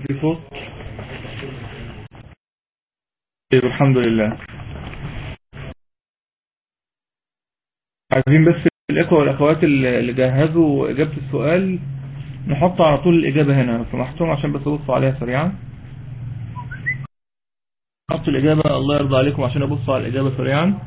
في صوت طيب الحمد لله عايزين بس الإخوة والأخوات اللي جهزوا إجابة السؤال نحط على طول الإجابة هنا لو سمحتم عشان بس أبص عليها سريعا نحط الإجابة الله يرضى عليكم عشان أبص على الإجابة سريعا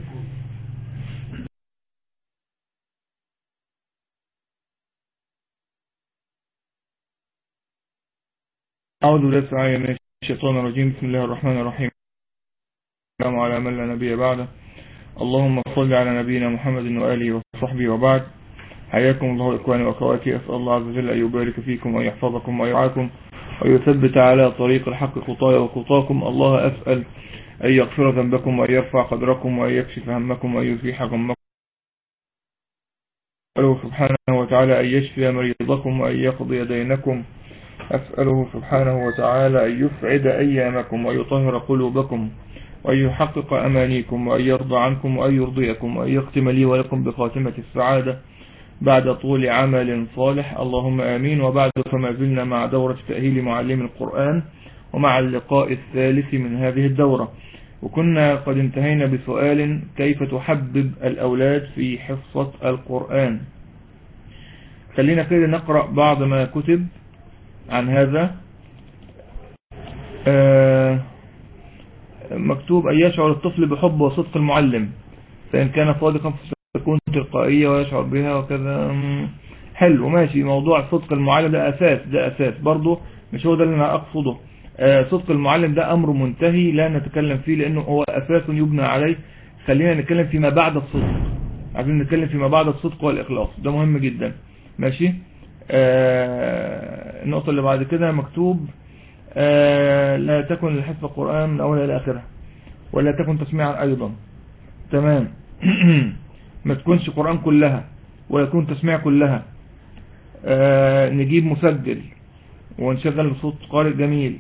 أعوذ بالله من الشيطان الرجيم بسم الله الرحمن الرحيم السلام على من لا نبي بعده اللهم صل على نبينا محمد وآله وصحبه وبعد حياكم الله إخواني وأخواتي أسأل الله عز وجل أن يبارك فيكم وأن يحفظكم ويرعاكم ويثبت على طريق الحق خطايا وخطاكم الله أسأل أن يغفر ذنبكم وأن يرفع قدركم وأن يكشف همكم وأن يزيح غمكم أسأله سبحانه وتعالى أن يشفي مريضكم وأن يقضي دينكم أسأله سبحانه وتعالى أن يسعد أيامكم ويطهر قلوبكم وأن يحقق أمانيكم وأن يرضى عنكم وأن يرضيكم وأن يختم لي ولكم بخاتمة السعادة بعد طول عمل صالح اللهم آمين وبعد فما زلنا مع دورة تأهيل معلم القرآن ومع اللقاء الثالث من هذه الدورة وكنا قد انتهينا بسؤال كيف تحبب الأولاد في حفظة القرآن خلينا كده نقرأ بعض ما كتب عن هذا آه مكتوب أن يشعر الطفل بحب وصدق المعلم فإن كان صادقا فتكون تلقائية ويشعر بها وكذا حلو ماشي موضوع صدق المعلم ده أساس ده أساس برضه مش هو ده اللي أنا أقصده آه صدق المعلم ده أمر منتهي لا نتكلم فيه لأنه هو أساس يبنى عليه خلينا نتكلم فيما بعد الصدق عايزين نتكلم فيما بعد الصدق والإخلاص ده مهم جدا ماشي آه النقطة اللي بعد كده مكتوب آه لا تكن لحفظ القرآن من أولها إلى آخرها ولا تكن تسميعا أيضا تمام ما تكونش قرآن كلها ولا يكون تسميع كلها آه نجيب مسجل ونشغل بصوت قارئ جميل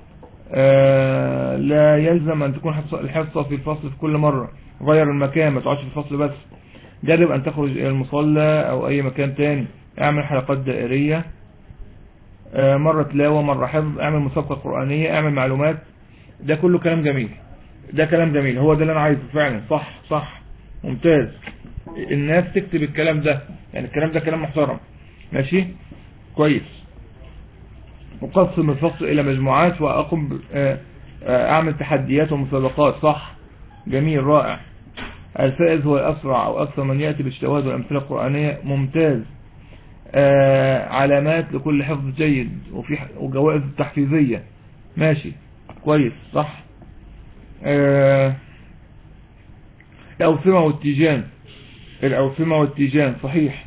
آه لا يلزم أن تكون الحصة في الفصل في كل مرة غير المكان ما تقعدش في الفصل بس جرب أن تخرج إلى المصلى أو أي مكان تاني اعمل حلقات دائرية مرة تلاوة مرة حفظ اعمل مسابقة قرآنية اعمل معلومات ده كله كلام جميل ده كلام جميل هو ده اللي انا عايزه فعلا صح صح ممتاز الناس تكتب الكلام ده يعني الكلام ده كلام محترم ماشي كويس اقسم الفصل الى مجموعات واقوم اعمل تحديات ومسابقات صح جميل رائع الفائز هو الاسرع او اكثر من يأتي بالشواهد والامثلة القرآنية ممتاز آه علامات لكل حفظ جيد وفي وجوائز تحفيزية ماشي كويس صح آه الأوسمة والتيجان الأوسمة والتيجان صحيح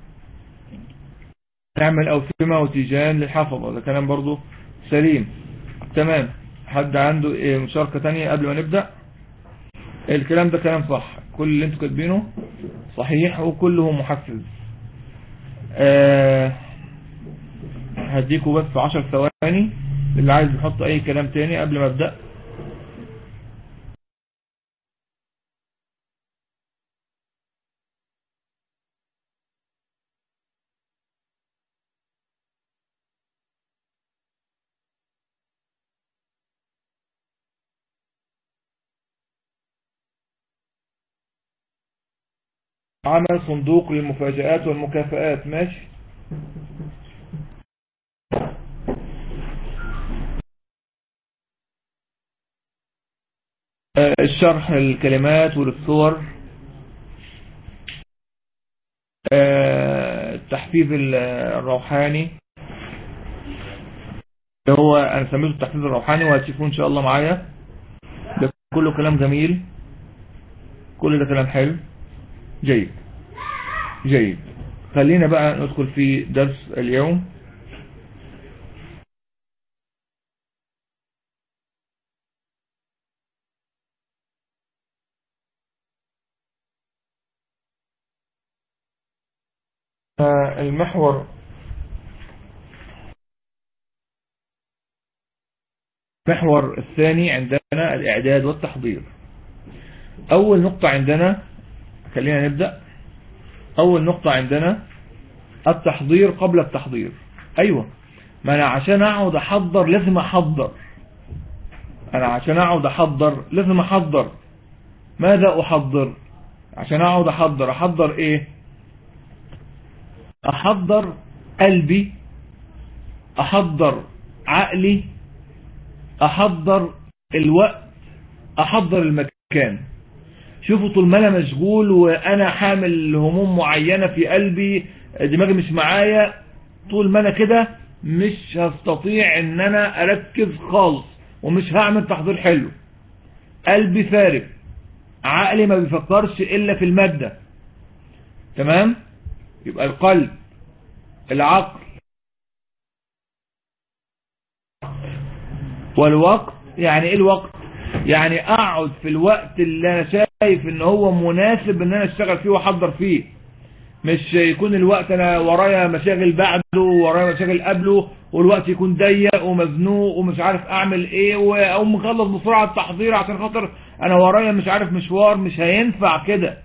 نعمل أوسمة وتيجان للحفظة ده كلام برضو سليم تمام حد عنده مشاركة تانية قبل ما نبدأ الكلام ده كلام صح كل اللي انتوا كاتبينه صحيح وكله محفز أه هديكوا بس عشر ثواني اللي عايز يحط اي كلام تاني قبل ما ابدأ عمل صندوق للمفاجآت والمكافآت ماشي الشرح الكلمات والصور التحفيز الروحاني اللي هو انا سميته التحفيز الروحاني وهتشوفوه ان شاء الله معايا ده كله كلام جميل كل ده كلام حلو جيد جيد خلينا بقى ندخل في درس اليوم المحور المحور الثاني عندنا الإعداد والتحضير أول نقطة عندنا خلينا نبدأ أول نقطة عندنا التحضير قبل التحضير أيوة ما انا عشان اقعد احضر لازم احضر انا عشان اقعد احضر لازم احضر ماذا احضر عشان اقعد احضر احضر ايه احضر قلبي احضر عقلي احضر الوقت احضر المكان شوفوا طول ما انا مشغول وانا حامل هموم معينة في قلبي دماغي مش معايا طول ما انا كده مش هستطيع ان انا اركز خالص ومش هعمل تحضير حلو قلبي فارغ عقلي ما بيفكرش الا في المادة تمام يبقى القلب العقل والوقت يعني ايه الوقت يعني اقعد في الوقت اللي انا شايف ان هو مناسب ان انا اشتغل فيه واحضر فيه مش يكون الوقت انا ورايا مشاغل بعده ورايا مشاغل قبله والوقت يكون ضيق ومزنوق ومش عارف اعمل ايه او مخلص بسرعة التحضير عشان خاطر انا ورايا مش عارف مشوار مش هينفع كده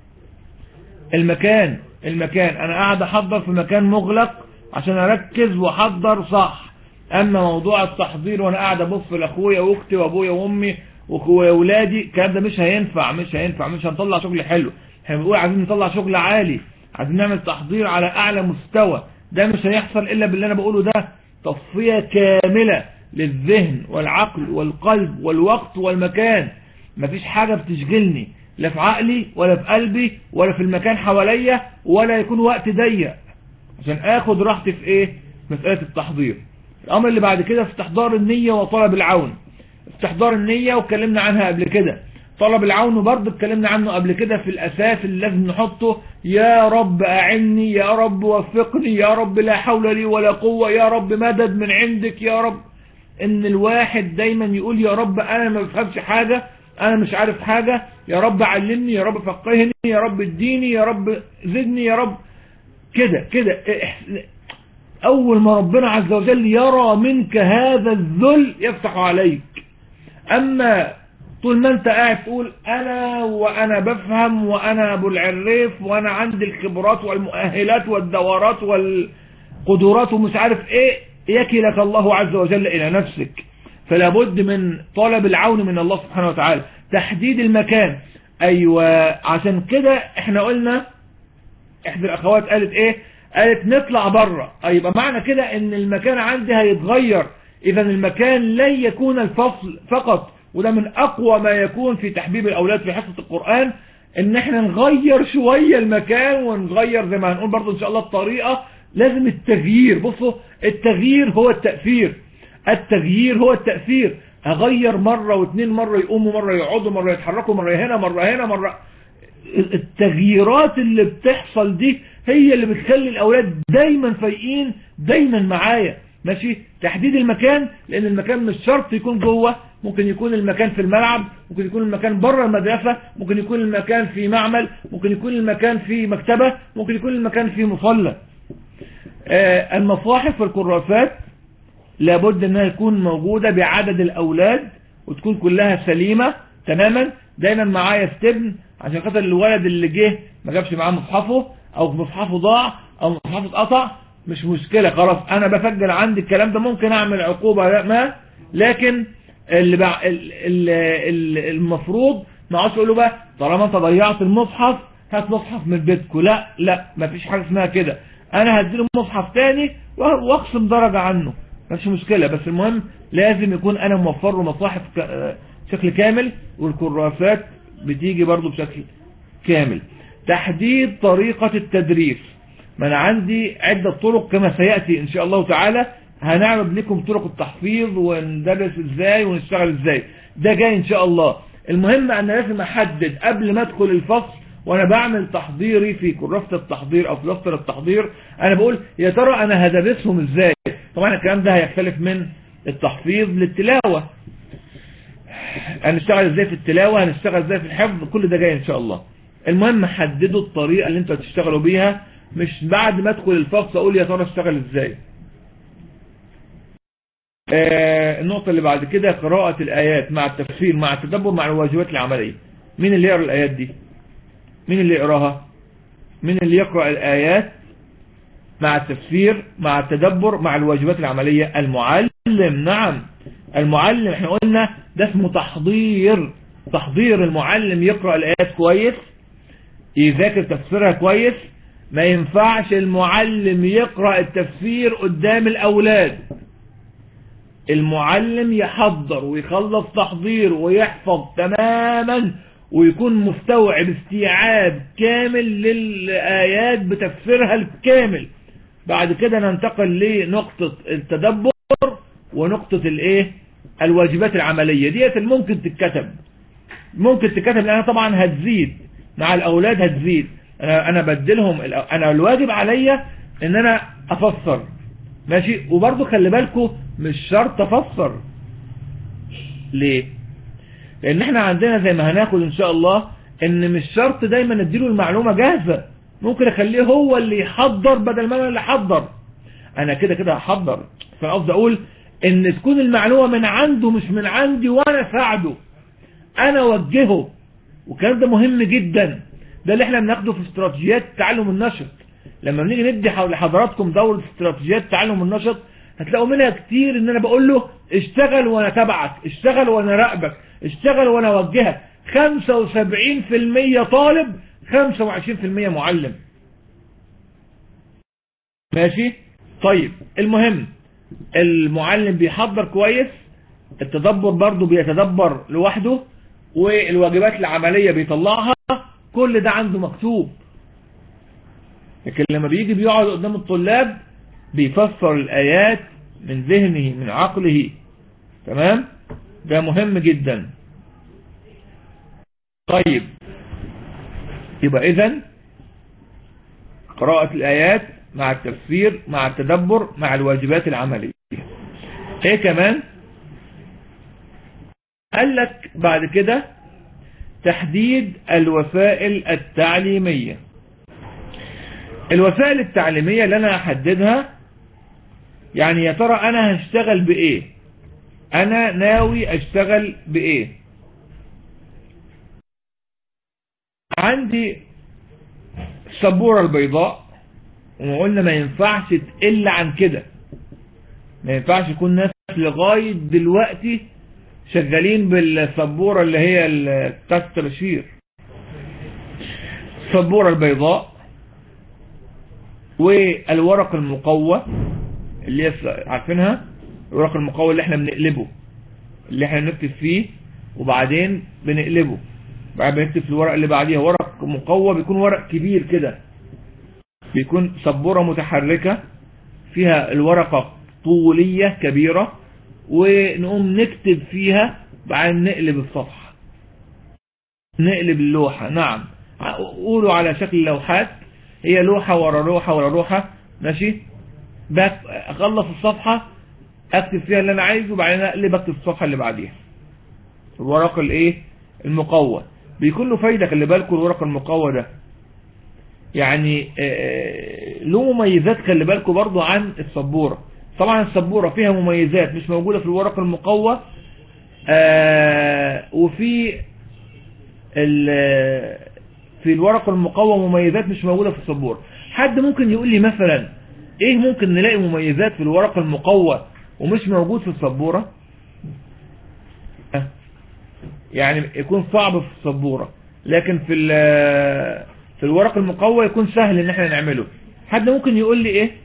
المكان المكان انا قاعد احضر في مكان مغلق عشان اركز واحضر صح اما موضوع التحضير وانا قاعد ابص لاخويا واختي وابويا وامي واولادي الكلام ده مش هينفع مش هينفع مش هنطلع شغل حلو احنا بنقول عايزين نطلع شغل عالي عايزين نعمل تحضير على اعلى مستوى ده مش هيحصل الا باللي انا بقوله ده تصفية كاملة للذهن والعقل والقلب والوقت والمكان مفيش حاجة بتشغلني لا في عقلي ولا في قلبي ولا في المكان حواليا ولا يكون وقت ضيق عشان اخد راحتي في ايه مسألة التحضير الامر اللي بعد كده استحضار النية وطلب العون استحضار النية واتكلمنا عنها قبل كده طلب العون برضه اتكلمنا عنه قبل كده في الاساس اللي لازم نحطه يا رب اعني يا رب وفقني يا رب لا حول لي ولا قوة يا رب مدد من عندك يا رب ان الواحد دايما يقول يا رب انا ما بفهمش حاجة انا مش عارف حاجة يا رب علمني يا رب فقهني يا رب اديني يا رب زدني يا رب كده كده اول ما ربنا عز وجل يرى منك هذا الذل يفتح عليك اما طول ما انت قاعد تقول انا وانا بفهم وانا ابو العريف وانا عندي الخبرات والمؤهلات والدورات والقدرات ومش عارف ايه يكلك الله عز وجل الى نفسك فلا بد من طلب العون من الله سبحانه وتعالى تحديد المكان ايوه عشان كده احنا قلنا احدى الاخوات قالت ايه قالت نطلع بره يبقى معنى كده ان المكان عندي هيتغير اذا المكان لن يكون الفصل فقط وده من اقوى ما يكون في تحبيب الاولاد في حصة القرآن ان احنا نغير شوية المكان ونغير زي ما هنقول برضو ان شاء الله الطريقة لازم التغيير بصوا التغيير هو التأثير التغيير هو التأثير هغير مرة واثنين مرة يقوموا مرة يقعدوا مرة يتحركوا مرة هنا مرة هنا مرة التغييرات اللي بتحصل دي هي اللي بتخلي الاولاد دايما فايقين دايما معايا ماشي تحديد المكان لان المكان مش شرط يكون جوه ممكن يكون المكان في الملعب ممكن يكون المكان بره المدرسة ممكن يكون المكان في معمل ممكن يكون المكان في مكتبة ممكن يكون المكان في مصلى آه المصاحف والكراسات لابد انها تكون موجودة بعدد الاولاد وتكون كلها سليمة تماما دايما معايا ستبن عشان خاطر الولد اللي جه ما جابش معاه مصحفه او مصحفه ضاع او مصحفه اتقطع مش مشكلة خلاص انا بسجل عندي الكلام ده ممكن اعمل عقوبة ما لكن اللي بع... المفروض ما عادش يقولوا بقى طالما انت ضيعت المصحف هات مصحف من بيتكم لا لا مفيش حاجة اسمها كده انا هديله مصحف تاني واقسم درجة عنه مفيش مشكلة بس المهم لازم يكون انا موفر له مصاحف بشكل كامل والكراسات بتيجي برضو بشكل كامل تحديد طريقة التدريس ما انا عندي عدة طرق كما سيأتي ان شاء الله تعالى هنعرض لكم طرق التحفيظ وندرس ازاي ونشتغل ازاي ده جاي ان شاء الله المهم انا لازم احدد قبل ما ادخل الفصل وانا بعمل تحضيري في كراسة التحضير او في دفتر التحضير انا بقول يا ترى انا هدرسهم ازاي طبعا الكلام ده هيختلف من التحفيظ للتلاوة هنشتغل ازاي في التلاوة هنشتغل ازاي في الحفظ كل ده جاي ان شاء الله المهم حددوا الطريقة اللي انتوا هتشتغلوا بيها مش بعد ما ادخل الفصل اقول يا ترى اشتغل ازاي آه النقطة اللي بعد كده قراءة الآيات مع التفسير مع التدبر مع الواجبات العملية مين اللي يقرأ الآيات دي مين اللي يقراها مين اللي يقرأ الآيات مع التفسير مع التدبر مع الواجبات العملية المعلم نعم المعلم احنا قلنا ده اسمه تحضير تحضير المعلم يقرأ الآيات كويس يذاكر تفسيرها كويس ما ينفعش المعلم يقرأ التفسير قدام الأولاد المعلم يحضر ويخلص تحضير ويحفظ تماما ويكون مستوعب استيعاب كامل للآيات بتفسيرها الكامل بعد كده ننتقل لنقطة التدبر ونقطة الايه الواجبات العملية ديت ممكن تتكتب ممكن تتكتب لانها طبعا هتزيد مع الاولاد هتزيد انا انا بدلهم انا الواجب عليا ان انا افسر ماشي وبرضه خلي بالكم مش شرط افسر ليه لان احنا عندنا زي ما هناخد ان شاء الله ان مش شرط دايما نديله المعلومة جاهزة ممكن اخليه هو اللي يحضر بدل ما انا اللي احضر انا كده كده هحضر فانا قصدي اقول ان تكون المعلومة من عنده مش من عندي وانا اساعده انا اوجهه والكلام ده مهم جدا ده اللي احنا بناخده في استراتيجيات تعلم النشط لما بنيجي ندي لحضراتكم دورة استراتيجيات تعلم النشط هتلاقوا منها كتير ان انا بقول له اشتغل وانا تبعك اشتغل وانا راقبك اشتغل وانا اوجهك 75% طالب 25% معلم ماشي طيب المهم المعلم بيحضر كويس التدبر برضه بيتدبر لوحده والواجبات العملية بيطلعها كل ده عنده مكتوب لكن لما بيجي بيقعد قدام الطلاب بيفسر الآيات من ذهنه من عقله تمام ده مهم جدا طيب يبقى اذا قراءة الآيات مع التفسير مع التدبر مع الواجبات العملية ايه كمان قال لك بعد كده تحديد الوسائل التعليمية الوسائل التعليمية اللي انا احددها يعني يا ترى انا هشتغل بايه انا ناوي اشتغل بايه عندي السبورة البيضاء وقلنا ما ينفعش تقل عن كده ما ينفعش يكون ناس لغاية دلوقتي شغالين بالسبورة اللي هي بتاعت التبشير السبورة البيضاء والورق المقوى اللي هي عارفينها الورق المقوى اللي احنا بنقلبه اللي احنا بنكتب فيه وبعدين بنقلبه بعدين بنكتب في الورق اللي بعديها ورق مقوى بيكون ورق كبير كده بيكون سبورة متحركة فيها الورقة طولية كبيرة ونقوم نكتب فيها بعدين نقلب الصفحة نقلب اللوحة نعم قولوا على شكل لوحات هي لوحة ورا لوحة ورا لوحة ماشي اخلص الصفحة اكتب فيها اللي انا عايزه وبعدين اقلب اكتب الصفحة اللي بعديها الورق الايه المقوى بيكون له فايدة خلي بالكم الورق المقوى ده يعني له مميزات خلي بالكم برضو عن السبورة طبعا السبورة فيها مميزات مش موجودة في الورق المقوى وفي في الورق المقوى مميزات مش موجودة في السبورة حد ممكن يقول لي مثلا ايه ممكن نلاقي مميزات في الورق المقوى ومش موجود في السبورة يعني يكون صعب في السبورة لكن في في الورق المقوى يكون سهل ان احنا نعمله حد ممكن يقول لي ايه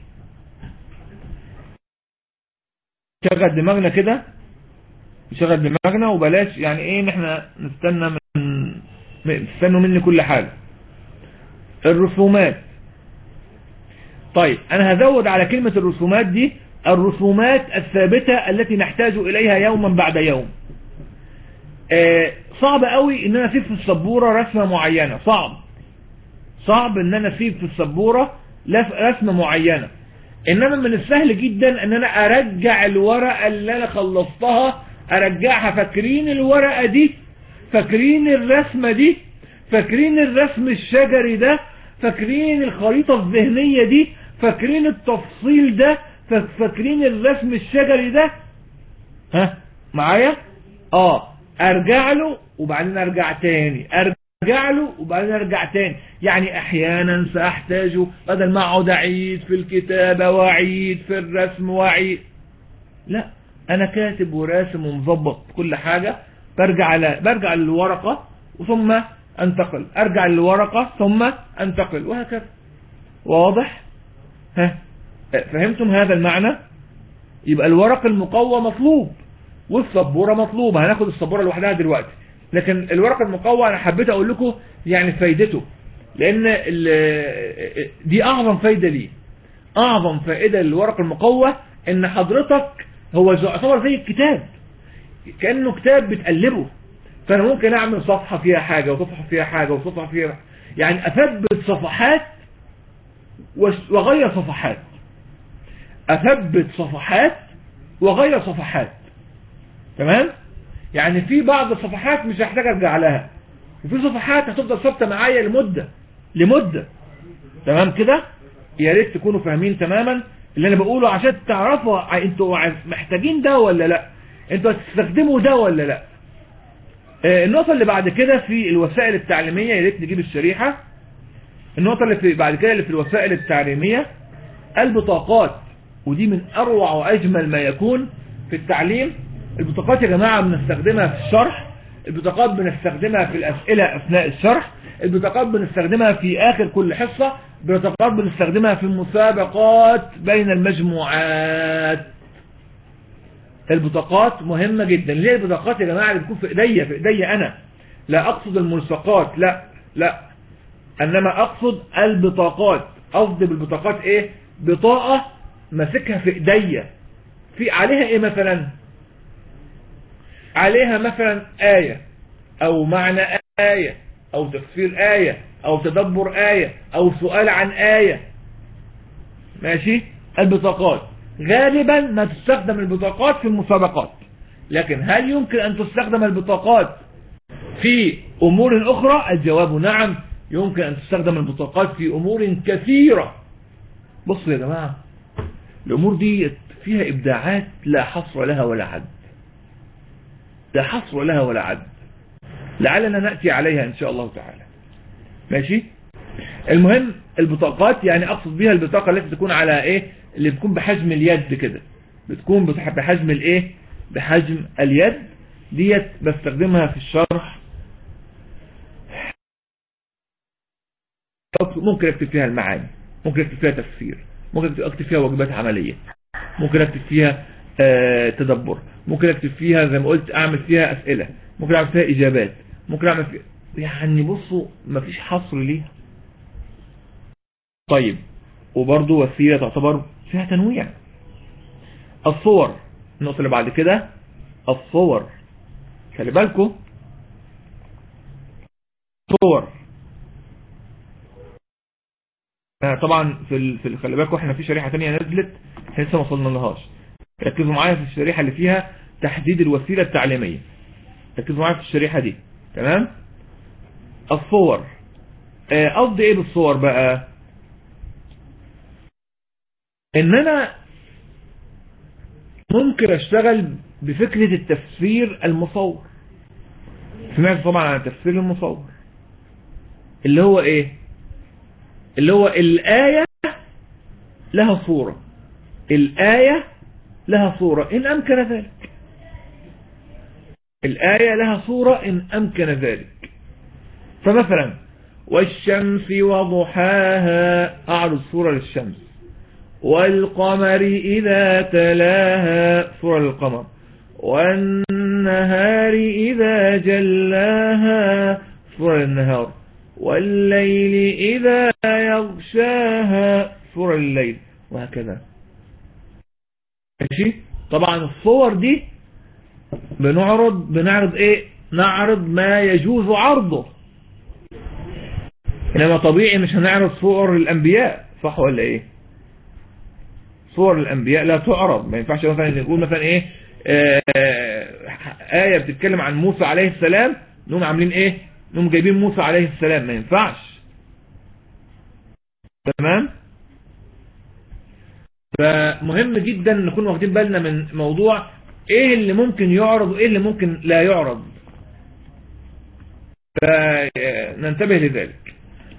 شغل دماغنا كده نشغل دماغنا وبلاش يعني ايه ان احنا نستنى من نستنوا مني كل حاجة الرسومات طيب انا هزود على كلمة الرسومات دي الرسومات الثابتة التي نحتاج اليها يوما بعد يوم آه صعب قوي ان انا اسيب في السبورة رسمة معينة صعب صعب ان انا اسيب في السبورة رسمة معينة انما من السهل جدا ان انا ارجع الورقة اللي انا خلصتها ارجعها فاكرين الورقة دي فاكرين الرسمة دي فاكرين الرسم الشجري ده فاكرين الخريطة الذهنية دي فاكرين التفصيل ده فاكرين الرسم الشجري ده ها معايا اه ارجع له وبعدين ارجع تاني ارجع ارجع له وبعدين ارجع تاني يعني احيانا ساحتاج بدل ما اقعد اعيد في الكتابة واعيد في الرسم واعيد لا انا كاتب وراسم ومظبط كل حاجة برجع ل... برجع للورقة ثم انتقل ارجع للورقة ثم انتقل وهكذا واضح ها فهمتم هذا المعنى يبقى الورق المقوى مطلوب والسبورة مطلوبة هناخد السبورة لوحدها دلوقتي لكن الورق المقوى انا حبيت اقول لكم يعني فايدته لان دي اعظم فايدة ليه اعظم فائدة للورق المقوى ان حضرتك هو يعتبر زي الكتاب كأنه كتاب بتقلبه فانا ممكن اعمل صفحة فيها حاجة وصفحة فيها حاجة وصفحة فيها يعني اثبت صفحات وغير صفحات اثبت صفحات وغير صفحات تمام يعني في بعض الصفحات مش هحتاج ارجع لها وفي صفحات هتفضل ثابته معايا لمده لمده تمام كده يا ريت تكونوا فاهمين تماما اللي انا بقوله عشان تعرفوا انتوا محتاجين ده ولا لا انتوا هتستخدموا ده ولا لا النقطه اللي بعد كده في الوسائل التعليميه يا ريت نجيب الشريحه النقطه اللي في بعد كده اللي في الوسائل التعليميه البطاقات ودي من اروع واجمل ما يكون في التعليم البطاقات يا جماعة بنستخدمها في الشرح البطاقات بنستخدمها في الأسئلة أثناء الشرح البطاقات بنستخدمها في آخر كل حصة البطاقات بنستخدمها في المسابقات بين المجموعات البطاقات مهمة جدا ليه البطاقات يا جماعة اللي بتكون في ايديا في ايديا أنا لا أقصد الملصقات لا لا أنما أقصد البطاقات قصدي بالبطاقات إيه بطاقة ماسكها في ايديا في عليها إيه مثلا عليها مثلا آية أو معنى آية أو تفسير آية أو تدبر آية أو سؤال عن آية ماشي البطاقات غالبا ما تستخدم البطاقات في المسابقات لكن هل يمكن أن تستخدم البطاقات في أمور أخرى الجواب نعم يمكن أن تستخدم البطاقات في أمور كثيرة بصوا يا جماعة الأمور دي فيها إبداعات لا حصر لها ولا عد لا حصر لها ولا عد لعلنا نأتي عليها إن شاء الله تعالى ماشي المهم البطاقات يعني أقصد بها البطاقة التي تكون على إيه اللي بتكون بحجم اليد كده بتكون بحجم الإيه بحجم اليد ديت بستخدمها في الشرح ممكن اكتب فيها المعاني ممكن اكتب فيها تفسير ممكن اكتب فيها واجبات عملية ممكن اكتب فيها آه تدبر ممكن اكتب فيها زي ما قلت اعمل فيها اسئلة ممكن اعمل فيها اجابات ممكن اعمل فيها يعني بصوا مفيش حصر ليها طيب وبرضه وسيلة تعتبر فيها تنويع الصور النقطة اللي بعد كده الصور خلي بالكم صور طبعا في ال... في خلي بالكم احنا في شريحة تانية نزلت لسه ما وصلنا لهاش ركزوا معايا في الشريحة اللي فيها تحديد الوسيلة التعليمية ركزوا معايا في الشريحة دي تمام الصور قصدي ايه بالصور بقى ان انا ممكن اشتغل بفكرة التفسير المصور سمعت طبعا عن التفسير المصور اللي هو ايه اللي هو الآية لها صورة الآية لها صورة إن أمكن ذلك الآية لها صورة إن أمكن ذلك فمثلا والشمس وضحاها أعرض صورة للشمس والقمر إذا تلاها صورة للقمر والنهار إذا جلاها صورة للنهار والليل إذا يغشاها صورة لليل وهكذا ماشي طبعا الصور دي بنعرض بنعرض ايه نعرض ما يجوز عرضه انما طبيعي مش هنعرض صور الانبياء صح ولا ايه صور الانبياء لا تعرض ما ينفعش مثلا نقول مثلا ايه آه آية بتتكلم عن موسى عليه السلام نقوم عاملين ايه نقوم جايبين موسى عليه السلام ما ينفعش تمام فمهم جدا نكون واخدين بالنا من موضوع ايه اللي ممكن يعرض وايه اللي ممكن لا يعرض فننتبه لذلك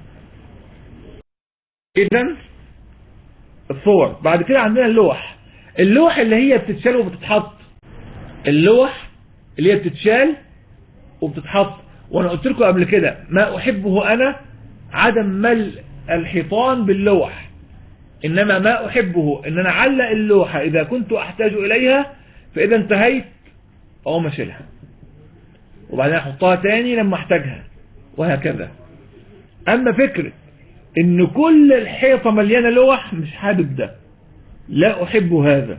اذا الصور بعد كده عندنا اللوح اللوح اللي هي بتتشال وبتتحط اللوح اللي هي بتتشال وبتتحط وانا قلت لكم قبل كده ما احبه انا عدم ملء الحيطان باللوح انما ما احبه ان انا اعلق اللوحة اذا كنت احتاج اليها فاذا انتهيت اقوم اشيلها وبعدين احطها تاني لما احتاجها وهكذا اما فكرة ان كل الحيطة مليانة لوح مش حابب ده لا احب هذا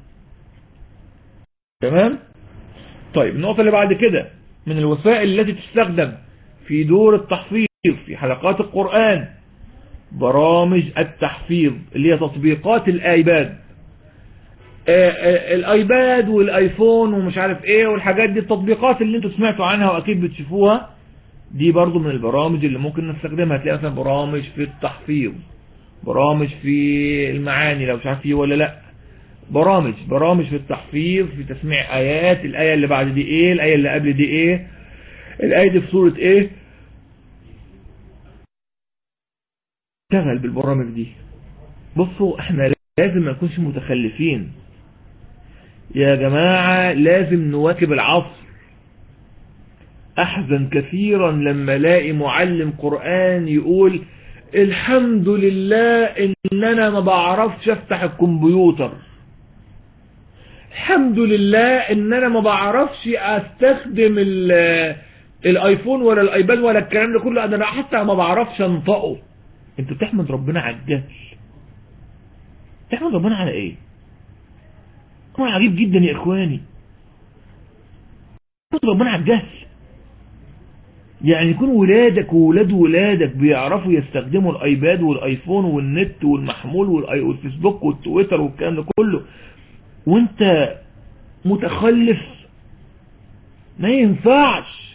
تمام طيب النقطة اللي بعد كده من الوسائل التي تستخدم في دور التحفيظ في حلقات القرآن برامج التحفيظ اللي هي تطبيقات الايباد الايباد والايفون ومش عارف ايه والحاجات دي التطبيقات اللي انتوا سمعتوا عنها واكيد بتشوفوها دي برضو من البرامج اللي ممكن نستخدمها هتلاقي مثلا برامج في التحفيظ برامج في المعاني لو مش عارف فيه ولا لا برامج برامج في التحفيظ في تسميع ايات الايه اللي بعد دي ايه الايه اللي قبل دي ايه الايه دي في سوره ايه اشتغل بالبرامج دي بصوا احنا لازم ما نكونش متخلفين يا جماعة لازم نواكب العصر احزن كثيرا لما الاقي معلم قرآن يقول الحمد لله ان انا ما بعرفش افتح الكمبيوتر الحمد لله ان انا ما بعرفش استخدم الايفون ولا الايباد ولا الكلام ده كله انا حتى ما بعرفش انطقه انت بتحمد ربنا على الجهل تحمد ربنا على ايه امر عجيب جدا يا اخواني تحمد ربنا على الجهل يعني يكون ولادك وولاد ولادك بيعرفوا يستخدموا الايباد والايفون والنت والمحمول والفيسبوك والتويتر والكلام ده كله وانت متخلف ما ينفعش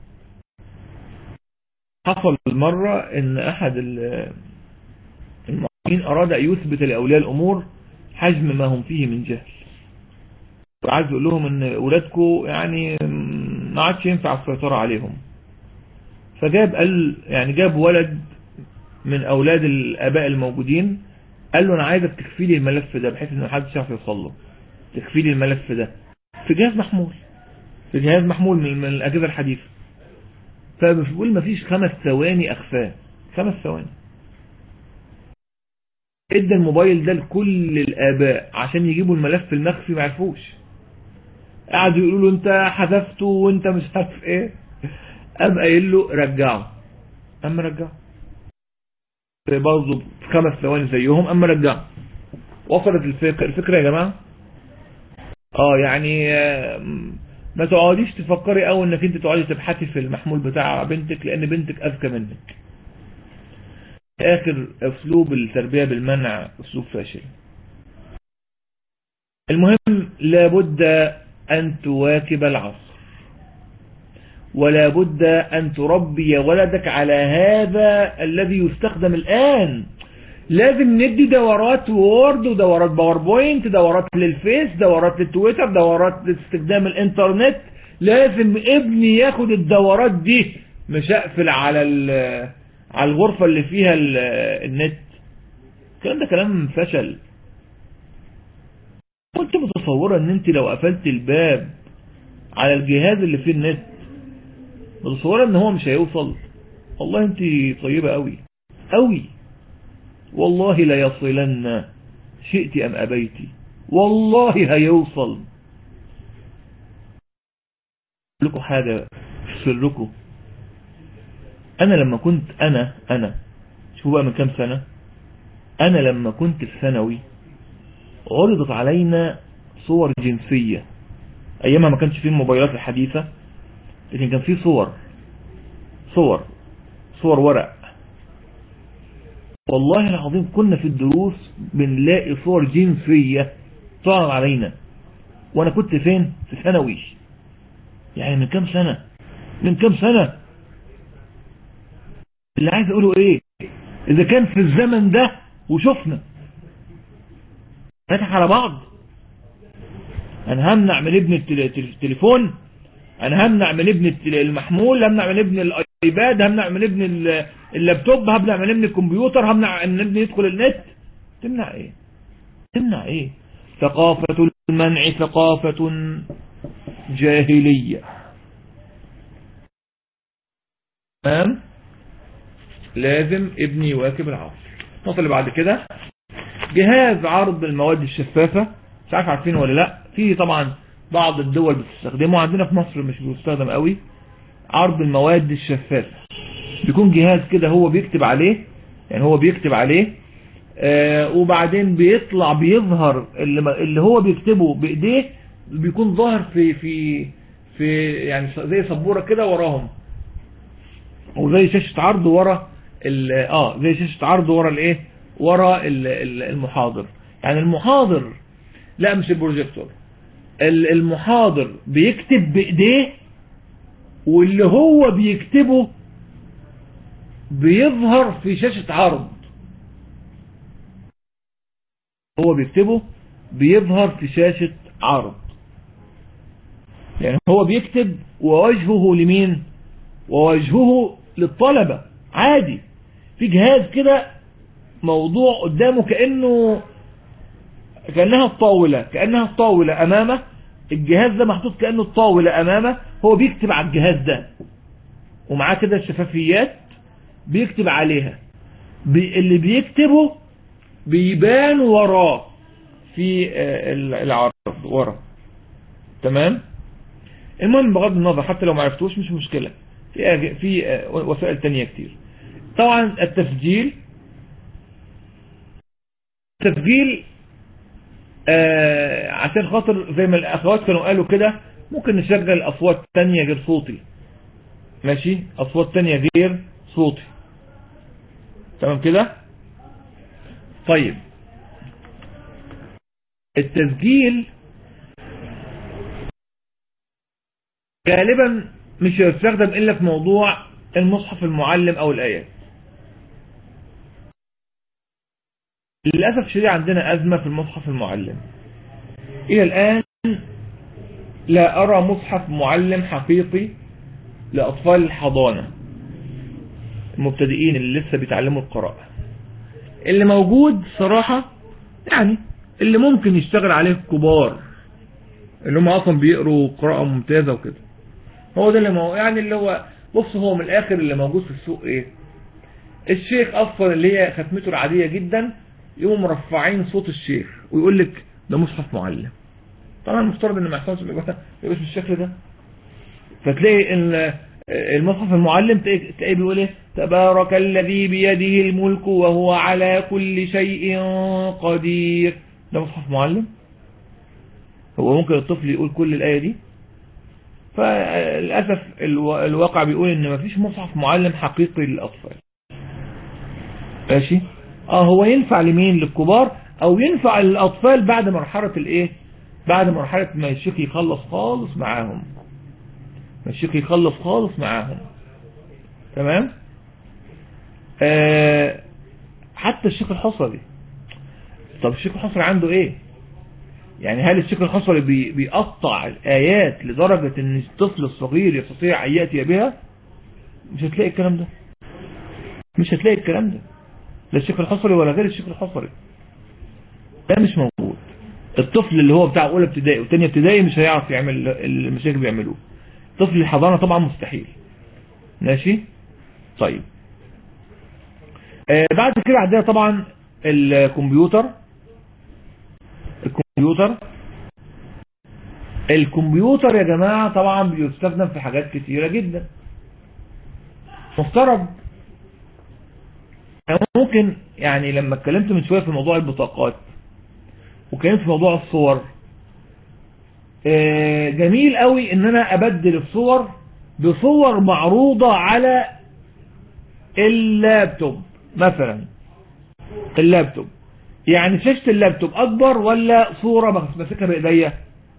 حصل مرة ان احد المعلمين اراد ان يثبت لاولياء الامور حجم ما هم فيه من جهل وعايز يقول لهم ان اولادكم يعني ما عادش ينفع السيطرة عليهم فجاب قال يعني جاب ولد من اولاد الاباء الموجودين قال له انا عايزك تخفي لي الملف ده بحيث ان محدش يعرف يوصل له تخفي لي الملف ده في جهاز محمول في جهاز محمول من الاجهزه الحديثه فبيقول مفيش خمس ثواني اخفاه خمس ثواني ادى الموبايل ده لكل الاباء عشان يجيبوا الملف المخفي ما عرفوش قعدوا يقولوا له انت حذفته وانت مش عارف ايه قام قايل له رجعه اما رجعه برضه في خمس ثواني زيهم اما رجعه وصلت الفكرة الفكرة يا جماعة اه يعني ما تقعديش تفكري قوي انك انت تقعدي تبحثي في المحمول بتاع بنتك لان بنتك اذكى منك اخر اسلوب التربية بالمنع اسلوب فاشل المهم لابد ان تواكب العصر ولا بد ان تربي ولدك على هذا الذي يستخدم الان لازم ندي دورات وورد ودورات باوربوينت دورات للفيس دورات للتويتر دورات لاستخدام الانترنت لازم ابني ياخد الدورات دي مش اقفل على على الغرفة اللي فيها النت الكلام ده كلام فشل كنت متصورة ان انت لو قفلت الباب على الجهاز اللي فيه النت متصورة ان هو مش هيوصل والله انت طيبة قوي قوي والله لا يصلن شئت ام ابيتي والله هيوصل لكم حاجة في سركم انا لما كنت انا انا شوفوا بقى من كام سنة انا لما كنت في ثانوي عرضت علينا صور جنسية ايامها ما كانش فيه الموبايلات الحديثة لكن كان فيه صور صور صور ورق والله العظيم كنا في الدروس بنلاقي صور جنسية تعرض علينا وانا كنت فين في ثانوي يعني من كام سنة من كام سنة اللي عايز اقوله ايه اذا كان في الزمن ده وشفنا فتح على بعض انا همنع من ابن التليفون انا همنع من ابن المحمول همنع من ابن الايباد همنع من ابن اللابتوب همنع من ابن الكمبيوتر همنع ان ابني يدخل النت تمنع ايه تمنع ايه ثقافة المنع ثقافة جاهلية تمام لازم ابني يواكب العصر النقطة اللي بعد كده جهاز عرض المواد الشفافة مش عارف عارفين ولا لا في طبعا بعض الدول بتستخدمه عندنا في مصر مش بيستخدم قوي عرض المواد الشفافة بيكون جهاز كده هو بيكتب عليه يعني هو بيكتب عليه آه وبعدين بيطلع بيظهر اللي, اللي هو بيكتبه بايديه بيكون ظاهر في في في يعني زي سبوره كده وراهم وزي شاشه عرض ورا اه زي شاشه عرض ورا الايه ورا المحاضر يعني المحاضر لا مش البروجيكتور المحاضر بيكتب بايديه واللي هو بيكتبه بيظهر في شاشة عرض هو بيكتبه بيظهر في شاشة عرض يعني هو بيكتب ووجهه لمين ووجهه للطلبة عادي في جهاز كده موضوع قدامه كأنه كأنها الطاولة كأنها الطاولة أمامه الجهاز ده محطوط كأنه الطاولة أمامه هو بيكتب على الجهاز ده ومعاه كده الشفافيات بيكتب عليها بي اللي بيكتبه بيبان وراه في العرض ورا تمام المهم بغض النظر حتى لو ما عرفتوش مش مشكلة في في وسائل تانية كتير طبعا التسجيل التسجيل آه عشان خاطر زي ما الاخوات كانوا قالوا كده ممكن نشغل اصوات تانية غير صوتي ماشي اصوات تانية غير صوتي تمام كده طيب التسجيل غالبا مش هيستخدم الا في موضوع المصحف المعلم او الايات للأسف شديد عندنا أزمة في المصحف المعلم إلى الآن لا أرى مصحف معلم حقيقي لأطفال الحضانة المبتدئين اللي لسه بيتعلموا القراءة اللي موجود صراحة يعني اللي ممكن يشتغل عليه الكبار اللي هم أصلا بيقروا قراءة ممتازة وكده هو ده اللي مو... يعني اللي هو بص هو من الآخر اللي موجود في السوق إيه الشيخ أصلا اللي هي ختمته العادية جدا يقوموا مرفعين صوت الشيخ ويقول لك ده مصحف معلم طبعا المفترض ان ما يحصلش يبقى بالشكل ده فتلاقي ان المصحف المعلم تلاقيه بيقول ايه تبارك الذي بيده الملك وهو على كل شيء قدير ده مصحف معلم هو ممكن الطفل يقول كل الآية دي فللأسف الواقع بيقول ان مفيش مصحف معلم حقيقي للأطفال ماشي اه هو ينفع لمين للكبار او ينفع للاطفال بعد مرحلة الايه بعد مرحلة ما الشيخ يخلص خالص معاهم ما الشيخ يخلص خالص معاهم تمام آه حتى الشيخ الحصري طب الشيخ الحصري عنده ايه يعني هل الشيخ الحصري بي بيقطع الايات لدرجة ان الطفل الصغير يستطيع ان يأتي بها مش هتلاقي الكلام ده مش هتلاقي الكلام ده لا الشيخ الحصري ولا غير الشيخ الحصري ده مش موجود الطفل اللي هو بتاع اولى ابتدائي وثانيه ابتدائي مش هيعرف يعمل المشاكل بيعملوه طفل الحضانه طبعا مستحيل ماشي طيب آه بعد كده عندنا طبعا الكمبيوتر الكمبيوتر الكمبيوتر يا جماعة طبعا بيستخدم في حاجات كتيرة جدا مفترض ممكن يعني لما اتكلمت من شوية في موضوع البطاقات وكلمت في موضوع الصور جميل قوي ان انا ابدل الصور بصور معروضة على اللابتوب مثلا اللابتوب يعني شاشة اللابتوب اكبر ولا صورة ماسكها بايديا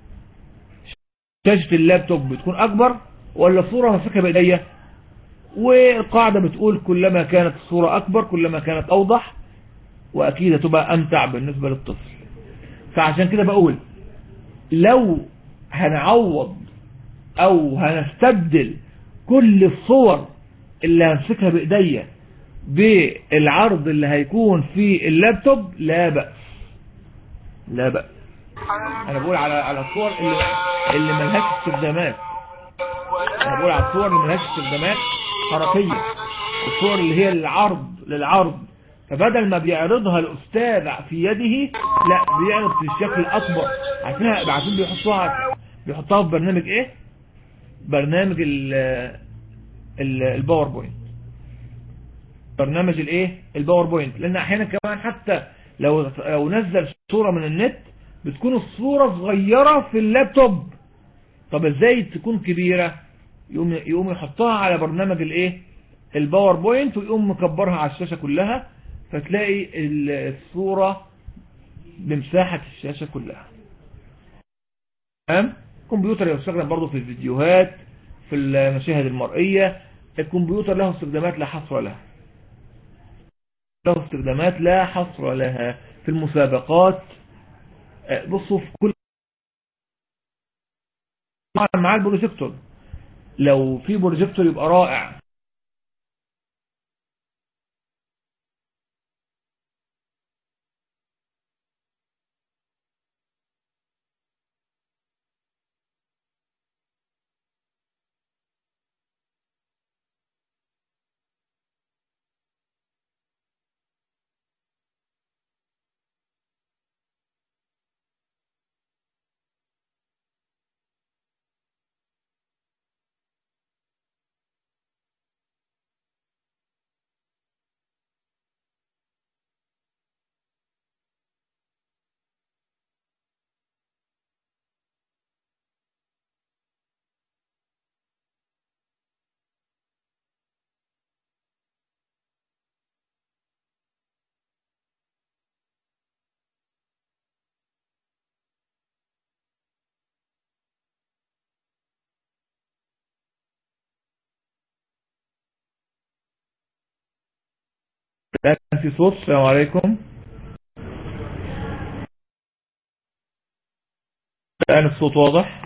شاشة اللابتوب بتكون اكبر ولا صورة ماسكها بايديا والقاعدة بتقول كلما كانت الصورة أكبر كلما كانت أوضح وأكيد هتبقى أمتع بالنسبة للطفل فعشان كده بقول لو هنعوض أو هنستبدل كل الصور اللي همسكها بايديا بالعرض اللي هيكون في اللابتوب لا بأس لا بأس انا بقول على على الصور اللي اللي ملهاش استخدامات انا بقول على الصور اللي ملهاش استخدامات حركية الصور اللي هي للعرض للعرض فبدل ما بيعرضها الاستاذ في يده لا بيعرض في الشكل الاكبر عارفينها عارفين بيحطوها بيحطوها في برنامج ايه برنامج ال ال الباوربوينت برنامج الايه الباوربوينت لان احيانا كمان حتى لو لو نزل صورة من النت بتكون الصورة صغيرة في اللابتوب طب ازاي تكون كبيرة يقوم يقوم يحطها على برنامج الايه الباوربوينت ويقوم مكبرها على الشاشة كلها فتلاقي الصورة بمساحة الشاشة كلها تمام الكمبيوتر يستخدم برضه في الفيديوهات في المشاهد المرئية الكمبيوتر له استخدامات لا حصر لها له استخدامات لا حصر لها في المسابقات بصوا في كل مع البروجيكتور لو في بروجيكتور يبقى رائع الآن في صوت السلام عليكم الآن الصوت واضح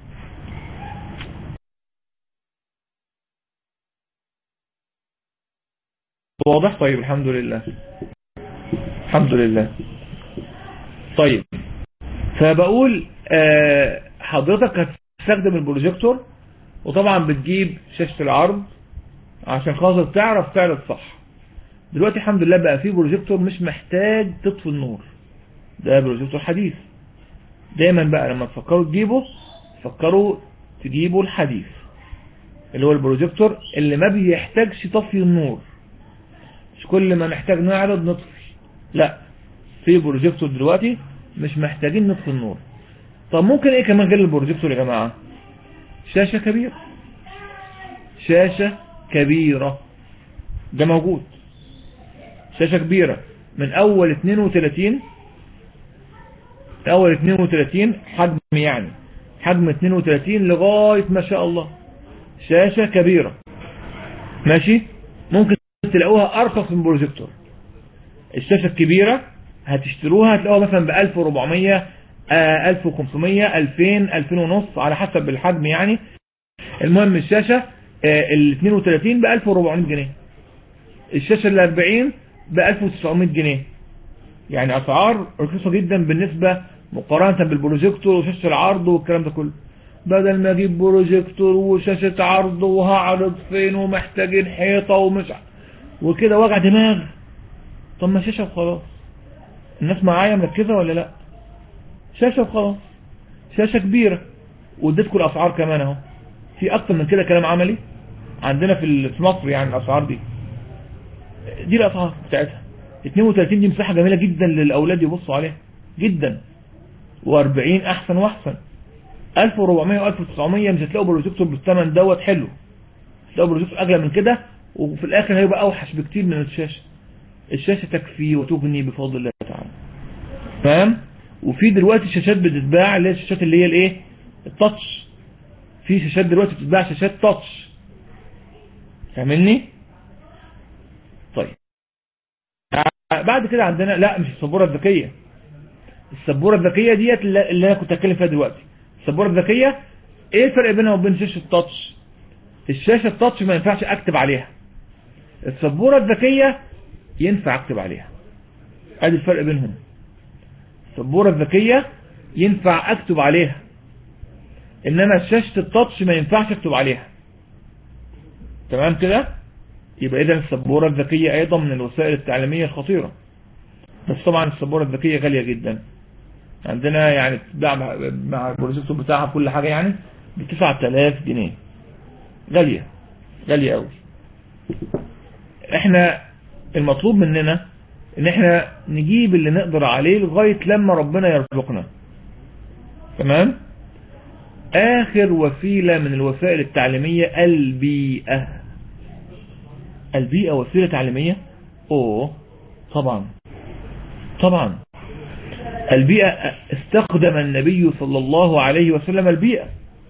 واضح طيب الحمد لله الحمد لله طيب فبقول آه حضرتك هتستخدم البروجيكتور وطبعا بتجيب شاشة العرض عشان خاطر تعرف تعرض صح دلوقتي الحمد لله بقى في بروجيكتور مش محتاج تطفي النور ده بروجيكتور حديث دايما بقى لما تفكروا تجيبه فكروا تجيبوا الحديث اللي هو البروجيكتور اللي ما بيحتاجش طفي النور مش كل ما نحتاج نعرض نطفي لا في بروجيكتور دلوقتي مش محتاجين نطفي النور طب ممكن ايه كمان غير البروجيكتور يا جماعة شاشة كبيرة شاشة كبيرة ده موجود شاشة كبيرة من اول 32 اول 32 حجم يعني حجم 32 لغاية ما شاء الله شاشة كبيرة ماشي ممكن تلاقوها ارخص من بروجيكتور الشاشة الكبيرة هتشتروها هتلاقوها مثلا ب 1400 آه 1500 2000 2000 ونص على حسب الحجم يعني المهم الشاشة آه ال 32 ب 1400 جنيه الشاشة ال 40 ب 1900 جنيه يعني اسعار رخيصة جدا بالنسبة مقارنة بالبروجيكتور وشاشة العرض والكلام ده كله بدل ما اجيب بروجيكتور وشاشة عرض وهعرض فين ومحتاجين حيطة ومش وكده وجع دماغ طب ما شاشة وخلاص الناس معايا مركزة ولا لا شاشة وخلاص شاشة كبيرة واديتكم الاسعار كمان اهو في اكتر من كده كلام عملي عندنا في مصر يعني الاسعار دي دي الاسعار بتاعتها 32 دي مساحة جميلة جدا للاولاد يبصوا عليها جدا و40 احسن واحسن 1400 و1900 مش هتلاقوا بروجيكتور بالثمن دوت حلو هتلاقوا بروجيكتور اغلى من كده وفي الاخر هيبقى اوحش بكتير من الشاشة الشاشة تكفي وتغني بفضل الله تعالى فاهم وفي دلوقتي شاشات بتتباع اللي هي الشاشات اللي هي الايه التاتش في شاشات دلوقتي بتتباع شاشات تاتش فاهمني طيب بعد كده عندنا لا مش السبوره الذكيه السبوره الذكيه ديت اللي انا كنت اتكلم فيها دلوقتي السبوره الذكيه ايه الفرق بينها وبين شاشه التاتش الشاشه التاتش ما ينفعش اكتب عليها السبورة الذكية ينفع اكتب عليها ادي الفرق بينهم السبورة الذكية ينفع اكتب عليها انما شاشة التاتش ما ينفعش اكتب عليها تمام كده يبقى اذا السبورة الذكية ايضا من الوسائل التعليمية الخطيرة بس طبعا السبورة الذكية غالية جدا عندنا يعني تتباع مع البروجيكتور بتاعها كل حاجة يعني ب 9000 جنيه غالية غالية قوي احنا المطلوب مننا ان احنا نجيب اللي نقدر عليه لغاية لما ربنا يرزقنا تمام اخر وسيلة من الوسائل التعليمية البيئة البيئة وسيلة تعليمية اوه طبعا طبعا البيئة استخدم النبي صلى الله عليه وسلم البيئة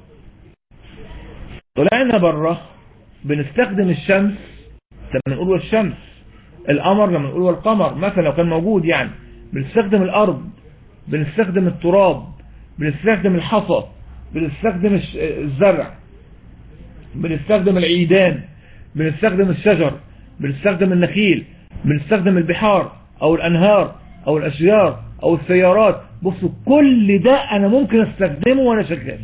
طلعنا بره بنستخدم الشمس لما نقول الشمس القمر لما نقول القمر مثلا لو كان موجود يعني بنستخدم الارض بنستخدم التراب بنستخدم الحصى بنستخدم الزرع بنستخدم العيدان بنستخدم الشجر بنستخدم النخيل بنستخدم البحار او الانهار او الاشجار او السيارات بصوا كل ده انا ممكن استخدمه وانا شغال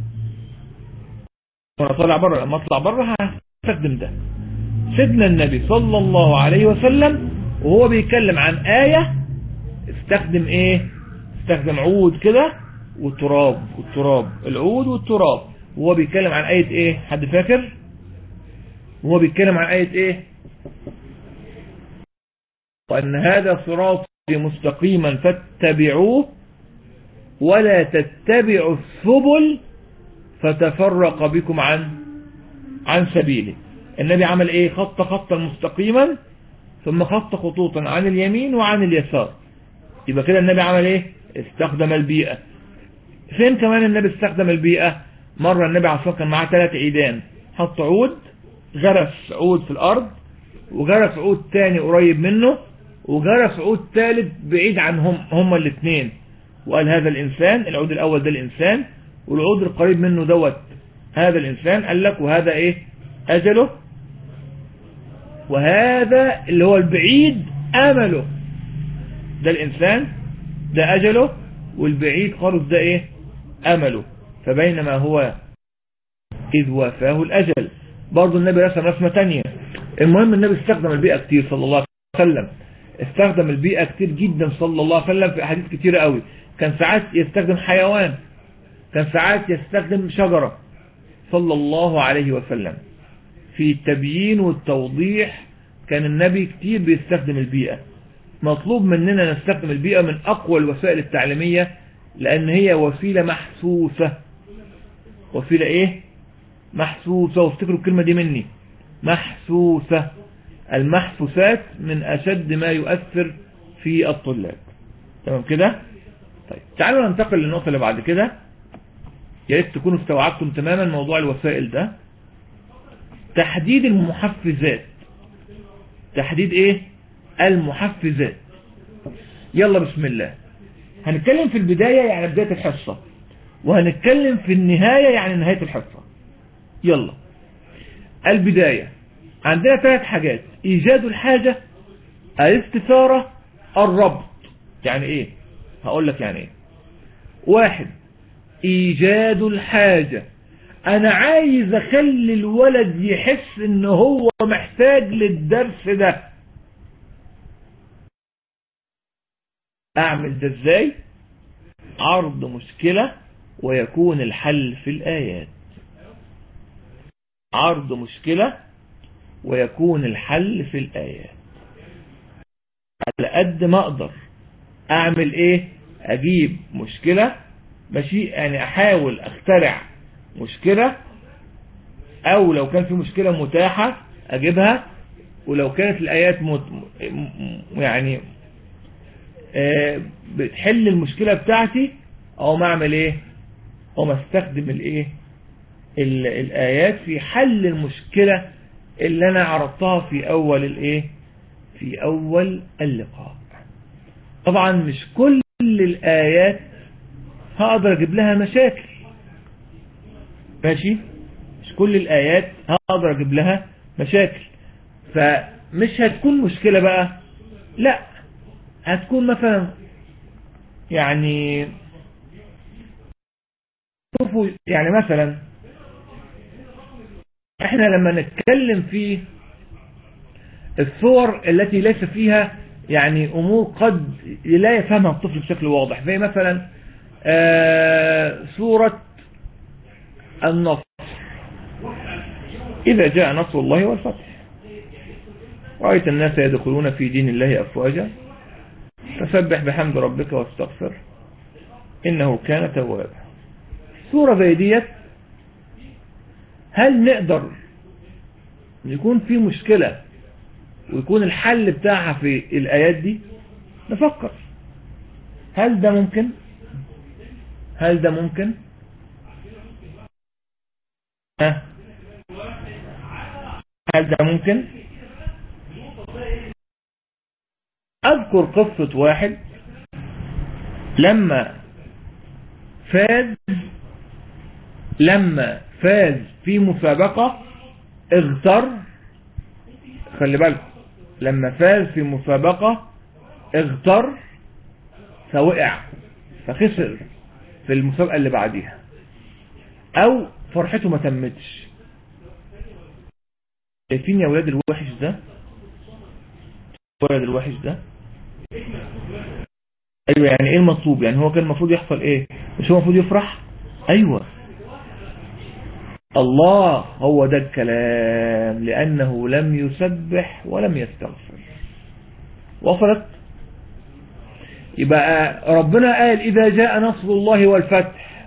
وانا طالع بره لما اطلع بره هستخدم ده سيدنا النبي صلى الله عليه وسلم وهو بيتكلم عن آية استخدم ايه استخدم عود كده والتراب والتراب العود والتراب وهو بيتكلم عن آية ايه حد فاكر وهو بيتكلم عن آية ايه وأن هذا صراطي مستقيما فاتبعوه ولا تتبعوا السبل فتفرق بكم عن عن سبيله النبي عمل ايه خط خطا مستقيما ثم خط خطوطا عن اليمين وعن اليسار يبقى كده النبي عمل ايه استخدم البيئة فين كمان النبي استخدم البيئة مرة النبي عليه الصلاة كان معاه ثلاث عيدان حط عود غرس عود في الارض وغرس عود تاني قريب منه وغرس عود ثالث بعيد عنهم هما الاثنين وقال هذا الانسان العود الاول ده الانسان والعود القريب منه دوت هذا الانسان قال لك وهذا ايه اجله وهذا اللي هو البعيد امله ده الانسان ده اجله والبعيد خالص ده ايه امله فبينما هو اذ وافاه الاجل برضه النبي رسم رسمة تانية المهم النبي استخدم البيئة كتير صلى الله عليه وسلم استخدم البيئة كتير جدا صلى الله عليه وسلم في احاديث كتيرة قوي كان ساعات يستخدم حيوان كان ساعات يستخدم شجرة صلى الله عليه وسلم في التبيين والتوضيح كان النبي كتير بيستخدم البيئة مطلوب مننا نستخدم البيئة من أقوى الوسائل التعليمية لأن هي وسيلة محسوسة وسيلة إيه محسوسة وافتكروا الكلمة دي مني محسوسة المحسوسات من أشد ما يؤثر في الطلاب تمام كده طيب تعالوا ننتقل للنقطة اللي بعد كده يا ريت تكونوا استوعبتم تماما موضوع الوسائل ده تحديد المحفزات تحديد ايه المحفزات يلا بسم الله هنتكلم في البداية يعني بداية الحصة وهنتكلم في النهاية يعني نهاية الحصة يلا البداية عندنا ثلاث حاجات ايجاد الحاجة الاستثارة الربط يعني ايه هقول لك يعني ايه واحد ايجاد الحاجة انا عايز اخلي الولد يحس ان هو محتاج للدرس ده اعمل ده ازاي عرض مشكلة ويكون الحل في الايات عرض مشكلة ويكون الحل في الايات على قد ما اقدر اعمل ايه اجيب مشكلة ماشي يعني احاول اخترع مشكلة او لو كان في مشكلة متاحة اجيبها ولو كانت الايات مت... يعني آه بتحل المشكلة بتاعتي او ما اعمل ايه او ما استخدم الايه الايات في حل المشكلة اللي انا عرضتها في اول الايه في اول اللقاء طبعا مش كل الايات هقدر اجيب لها مشاكل ماشي مش كل الايات هقدر اجيب لها مشاكل مش هتكون مشكلة بقى لا هتكون مثلا يعني شوفوا يعني مثلا احنا لما نتكلم في الصور التي ليس فيها يعني امور قد لا يفهمها الطفل بشكل واضح زي مثلا آه سورة النصر إذا جاء نصر الله والفتح رأيت الناس يدخلون في دين الله أفواجا فسبح بحمد ربك واستغفر إنه كان توابا سورة زي ديت هل نقدر يكون في مشكلة ويكون الحل بتاعها في الآيات دي نفكر هل ده ممكن هل ده ممكن ها هل ده ممكن اذكر قصة واحد لما فاز لما فاز في مسابقة اغتر خلي بالكم لما فاز في مسابقة اغتر فوقع فخسر في المسابقة اللي بعديها او فرحته ما تمتش شايفين يا ولاد الوحش ده الولد الوحش ده ايوه يعني ايه المطلوب يعني هو كان المفروض يحصل ايه مش هو المفروض يفرح ايوه الله هو ده الكلام لانه لم يسبح ولم يستغفر وصلت يبقى ربنا قال اذا جاء نصر الله والفتح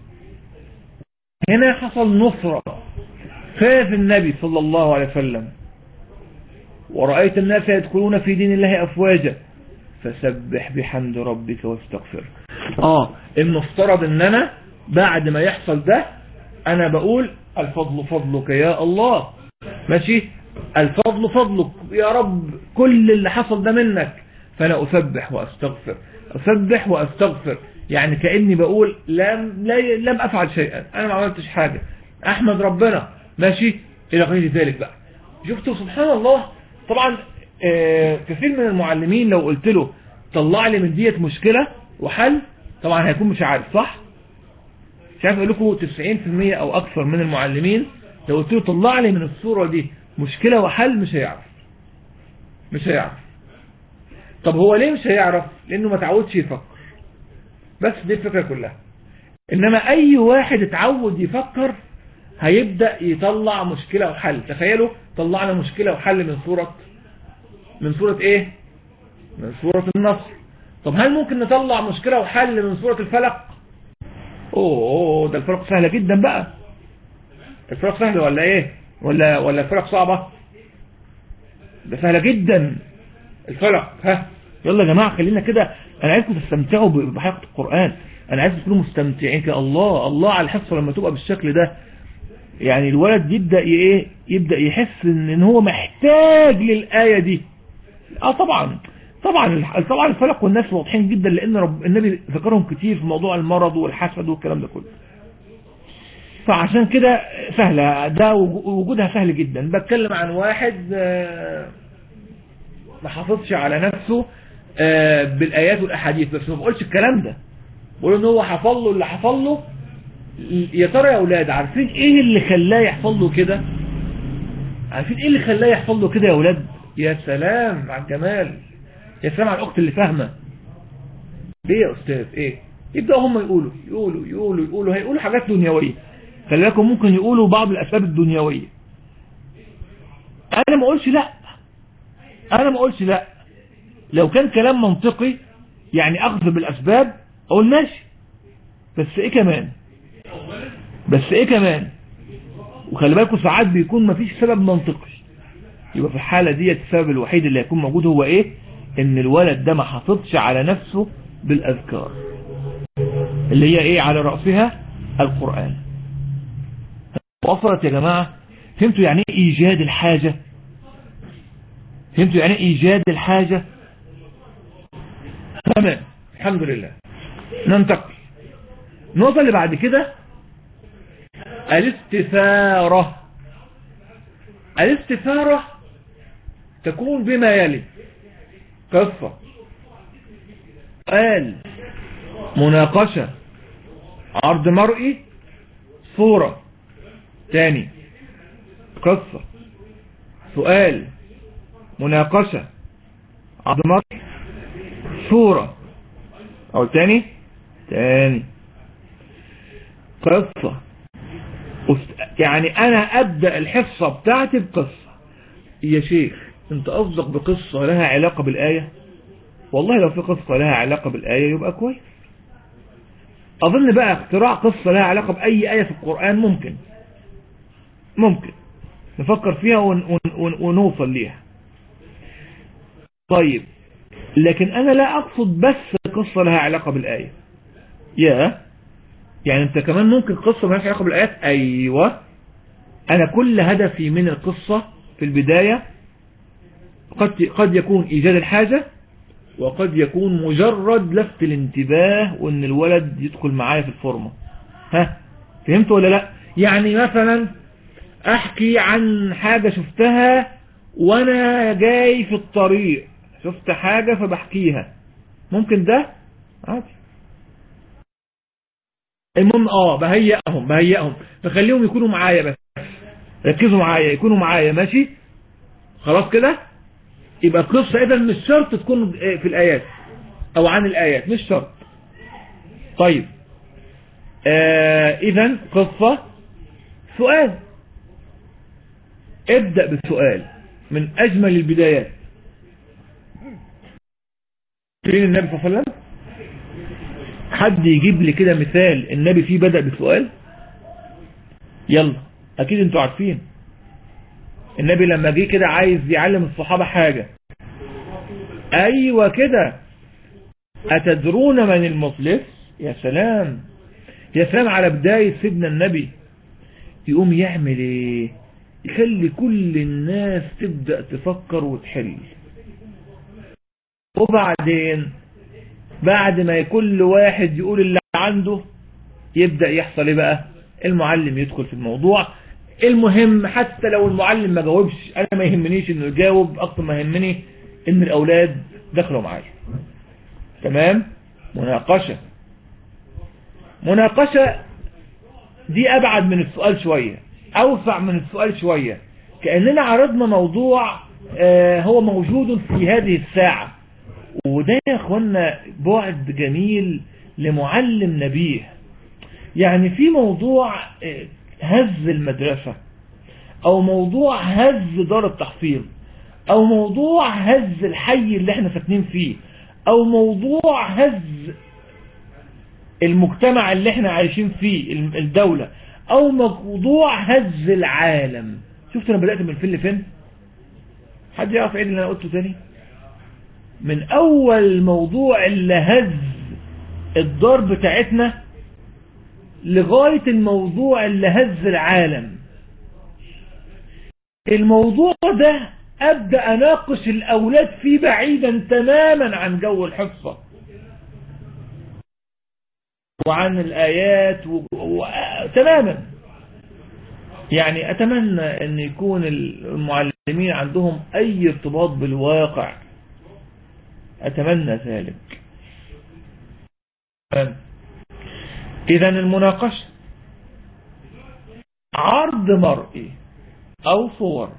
هنا حصل نصرة فاز النبي صلى الله عليه وسلم ورأيت الناس يدخلون في دين الله أفواجا فسبح بحمد ربك واستغفر اه المفترض ان انا بعد ما يحصل ده انا بقول الفضل فضلك يا الله ماشي الفضل فضلك يا رب كل اللي حصل ده منك فانا اسبح واستغفر اسبح واستغفر يعني كأني بقول لم لم افعل شيئا انا ما عملتش حاجة احمد ربنا ماشي الى غير ذلك بقى شفتوا سبحان الله طبعا آه كثير من المعلمين لو قلت له طلع لي من ديت مشكلة وحل طبعا هيكون مش عارف صح مش عارف اقول لكم 90% او اكثر من المعلمين لو قلت له طلع لي من الصورة دي مشكلة وحل مش هيعرف مش هيعرف طب هو ليه مش هيعرف لانه ما تعودش يفكر بس دي الفكرة كلها انما اي واحد اتعود يفكر هيبدأ يطلع مشكلة وحل تخيلوا طلعنا مشكلة وحل من صورة من صورة ايه من صورة النصر طب هل ممكن نطلع مشكلة وحل من صورة الفلق اوه ده الفلق سهلة جدا بقى الفلق سهلة ولا ايه ولا ولا الفلق صعبة ده سهلة جدا الفلق ها يلا يا جماعة خلينا كده انا عايزكم تستمتعوا بحلقة القرآن انا عايز تكونوا مستمتعين كده الله الله على الحصة لما تبقى بالشكل ده يعني الولد يبدأ ايه يبدأ يحس ان هو محتاج للآية دي اه طبعا طبعا طبعا الفلق والناس واضحين جدا لان رب النبي ذكرهم كتير في موضوع المرض والحسد والكلام ده كله فعشان كده سهلة ده وجودها سهل جدا بتكلم عن واحد ما حافظش على نفسه بالايات والاحاديث بس ما بقولش الكلام ده بقول ان هو حفظ له اللي حفظ له يا ترى يا اولاد عارفين ايه اللي خلاه يحصل له كده عارفين ايه اللي خلاه يحصل له كده يا اولاد يا سلام على الجمال يا سلام على الاخت اللي فاهمه ليه يا استاذ ايه يبداوا هم يقولوا يقولوا يقولوا يقولوا هيقولوا حاجات دنيويه خلي بالكم ممكن يقولوا بعض الاسباب الدنيويه انا ما اقولش لا انا ما اقولش لا لو كان كلام منطقي يعني اخذ بالاسباب اقول ماشي بس ايه كمان بس ايه كمان وخلي بالكم ساعات بيكون مفيش سبب منطقي يبقى في الحالة دي السبب الوحيد اللي هيكون موجود هو ايه ان الولد ده ما حافظش على نفسه بالاذكار اللي هي ايه على رأسها القرآن وصلت يا جماعة فهمتوا يعني ايه ايجاد الحاجة فهمتوا يعني ايه ايجاد الحاجة تمام الحمد لله ننتقل النقطة اللي بعد كده الاستثارة الاستثارة تكون بما يلي قصة قال مناقشة عرض مرئي صورة تاني قصة سؤال مناقشة عرض مرئي صورة او تاني تاني قصة يعني انا ابدأ الحصة بتاعتي بقصة يا شيخ انت قصدك بقصة لها علاقة بالآية والله لو في قصة لها علاقة بالآية يبقى كويس اظن بقى اختراع قصة لها علاقة بأي آية في القرآن ممكن ممكن نفكر فيها ون ون ونوصل ليها طيب لكن انا لا اقصد بس قصة لها علاقة بالآية يا يعني انت كمان ممكن قصة مالهاش علاقة بالآيات ايوه انا كل هدفي من القصة في البداية قد قد يكون ايجاد الحاجة وقد يكون مجرد لفت الانتباه وان الولد يدخل معايا في الفورمة ها فهمت ولا لا يعني مثلا احكي عن حاجة شفتها وانا جاي في الطريق شفت حاجة فبحكيها ممكن ده عادي المهم اه بهيئهم بهيئهم بخليهم يكونوا معايا بس ركزوا معايا يكونوا معايا ماشي خلاص كده يبقى القصة اذا مش شرط تكون في الايات او عن الايات مش شرط طيب آه اذا قصة سؤال ابدأ بالسؤال من اجمل البدايات فين النبي صلى الله عليه وسلم حد يجيب لي كده مثال النبي فيه بدأ بسؤال يلا اكيد انتوا عارفين النبي لما جه كده عايز يعلم الصحابة حاجة ايوه كده اتدرون من المفلس يا سلام يا سلام على بداية سيدنا النبي يقوم يعمل ايه يخلي كل الناس تبدأ تفكر وتحل وبعدين بعد ما كل واحد يقول اللي عنده يبدأ يحصل ايه بقى المعلم يدخل في الموضوع المهم حتى لو المعلم ما جاوبش انا ما يهمنيش انه يجاوب اكتر ما يهمني ان الاولاد دخلوا معايا تمام مناقشة مناقشة دي ابعد من السؤال شوية اوسع من السؤال شوية كأننا عرضنا موضوع آه هو موجود في هذه الساعة وده يا اخوانا بعد جميل لمعلم نبيه يعني في موضوع هز المدرسة او موضوع هز دار التحفيظ او موضوع هز الحي اللي احنا ساكنين فيه او موضوع هز المجتمع اللي احنا عايشين فيه الدولة او موضوع هز العالم شفت انا بدأت من فين لفين حد يعرف ايه اللي انا قلته تاني من اول موضوع اللي هز الدار بتاعتنا لغاية الموضوع اللي هز العالم الموضوع ده ابدأ اناقش الاولاد فيه بعيدا تماما عن جو الحصة وعن الايات و... و... تماما يعني اتمنى ان يكون المعلمين عندهم اي ارتباط بالواقع اتمنى ذلك اذا المناقشة عرض مرئي او صور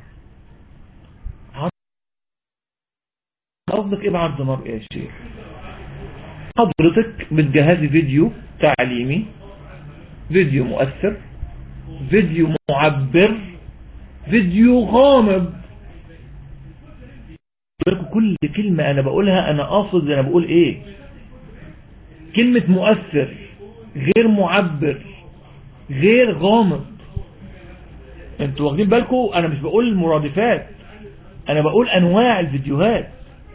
قصدك ايه بعرض مرئي يا شيخ حضرتك بتجهزي فيديو تعليمي فيديو مؤثر فيديو معبر فيديو غامض كل كلمة انا بقولها انا قاصد انا بقول ايه كلمة مؤثر غير معبر غير غامض انتوا واخدين بالكم انا مش بقول المرادفات انا بقول انواع الفيديوهات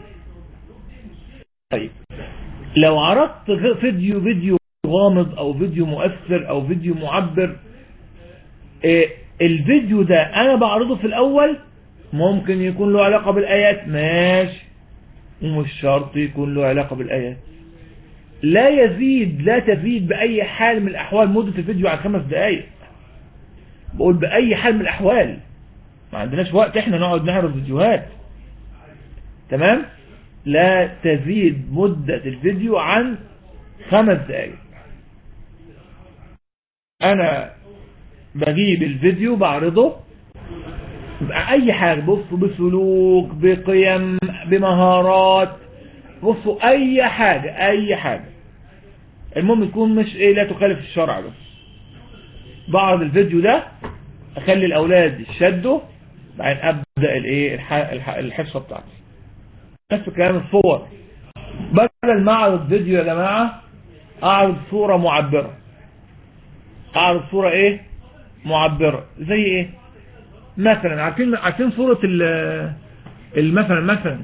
طيب لو عرضت فيديو فيديو غامض او فيديو مؤثر او فيديو معبر إيه الفيديو ده انا بعرضه في الاول ممكن يكون له علاقة بالايات ماشي ومش شرط يكون له علاقة بالايات لا يزيد لا تزيد بأي حال من الأحوال مدة الفيديو عن خمس دقايق بقول بأي حال من الأحوال ما عندناش وقت احنا نقعد نعرض فيديوهات تمام لا تزيد مدة الفيديو عن خمس دقائق انا بجيب الفيديو بعرضه اي حاجة بصوا بسلوك بقيم بمهارات بصوا اي حاجة اي حاجة المهم تكون مش ايه لا تخالف الشرع بس بعرض الفيديو ده اخلي الاولاد يشدوا بعدين ابدا الايه الحصه بتاعتي نفس الكلام الصور بدل ما اعرض فيديو يا جماعه اعرض صوره معبره اعرض صوره ايه معبره زي ايه مثلا عارفين عارفين صوره ال مثلا مثلا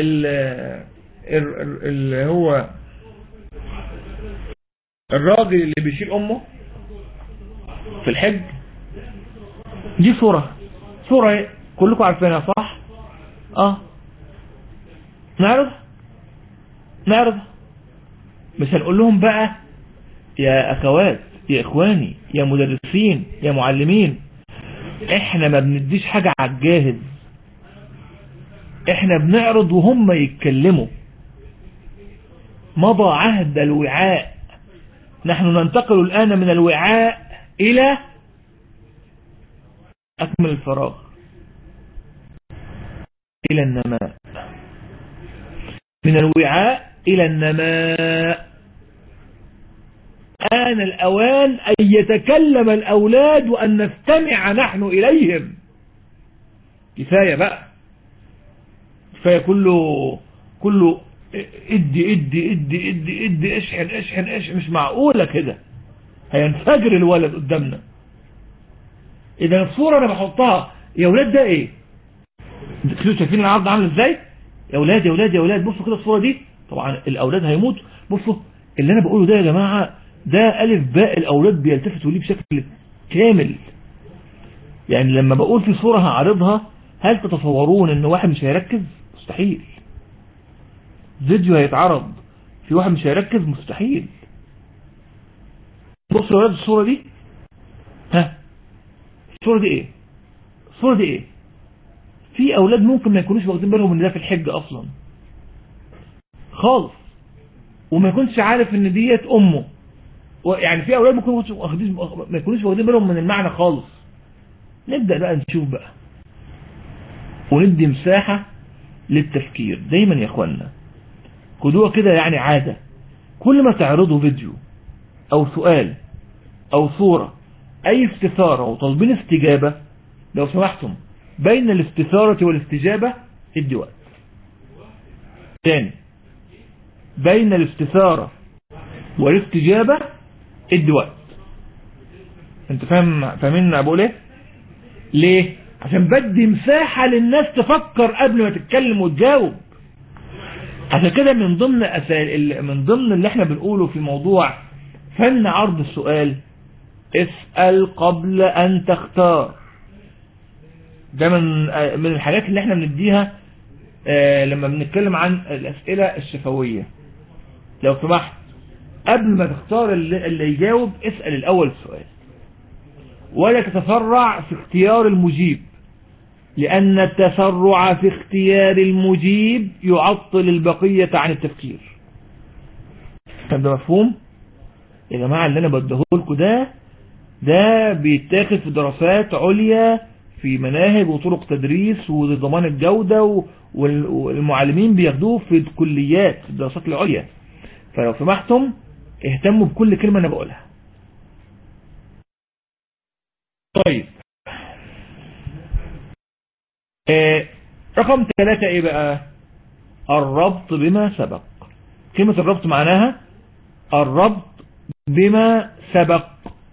اللي هو الراجل اللي بيشيل امه في الحج دي صورة صورة ايه كلكم عارفينها صح اه نعرض نعرض بس هنقول لهم بقى يا اخوات يا اخواني يا مدرسين يا معلمين احنا ما بنديش حاجة على الجاهز احنا بنعرض وهم يتكلموا مضى عهد الوعاء نحن ننتقل الآن من الوعاء إلى أكمل الفراغ إلى النماء من الوعاء إلى النماء آن الأوان أن يتكلم الأولاد وأن نستمع نحن إليهم كفاية بقى كفاية كله كله ادي ادي ادي ادي ادي اشحن اشحن اشحن مش معقولة كده هينفجر الولد قدامنا اذا الصورة انا بحطها يا ولاد ده ايه انتوا شايفين العرض عامل ازاي يا ولاد يا ولاد يا ولاد بصوا كده الصورة دي طبعا الاولاد هيموتوا بصوا اللي انا بقوله ده يا جماعة ده الف باء الاولاد بيلتفتوا ليه بشكل كامل يعني لما بقول في صورة هعرضها هل تتصورون ان واحد مش هيركز مستحيل فيديو هيتعرض في واحد مش هيركز مستحيل بصوا يا ولاد الصورة دي ها الصورة دي ايه الصورة دي ايه في اولاد ممكن ما يكونوش واخدين بالهم ان ده في الحج اصلا خالص وما يكونش عارف ان ديت امه يعني في اولاد ممكن ما يكونوش واخدين بالهم من المعنى خالص نبدأ بقى نشوف بقى وندي مساحة للتفكير دايما يا اخوانا خدوها كده يعني عادة كل ما تعرضوا فيديو او سؤال او صورة اي استثارة وطالبين استجابة لو سمحتم بين الاستثارة والاستجابة ادي وقت ثاني بين الاستثارة والاستجابة ادي وقت انت فاهم فاهمين اقول ايه ليه عشان بدي مساحة للناس تفكر قبل ما تتكلم وتجاوب عشان كده من ضمن أسال من ضمن اللي احنا بنقوله في موضوع فن عرض السؤال اسأل قبل ان تختار ده من من الحاجات اللي احنا بنديها لما بنتكلم عن الاسئلة الشفوية لو سمحت قبل ما تختار اللي يجاوب اسأل الاول السؤال ولا تتسرع في اختيار المجيب لأن التسرع في اختيار المجيب يعطل البقية عن التفكير كان ده مفهوم يا جماعة اللي أنا بديه لكم ده ده بيتاخد في دراسات عليا في مناهج وطرق تدريس وضمان الجودة والمعلمين بياخدوه في الكليات في الدراسات العليا فلو سمحتم اهتموا بكل كلمة أنا بقولها طيب آه رقم ثلاثة ايه بقى الربط بما سبق كلمة الربط معناها الربط بما سبق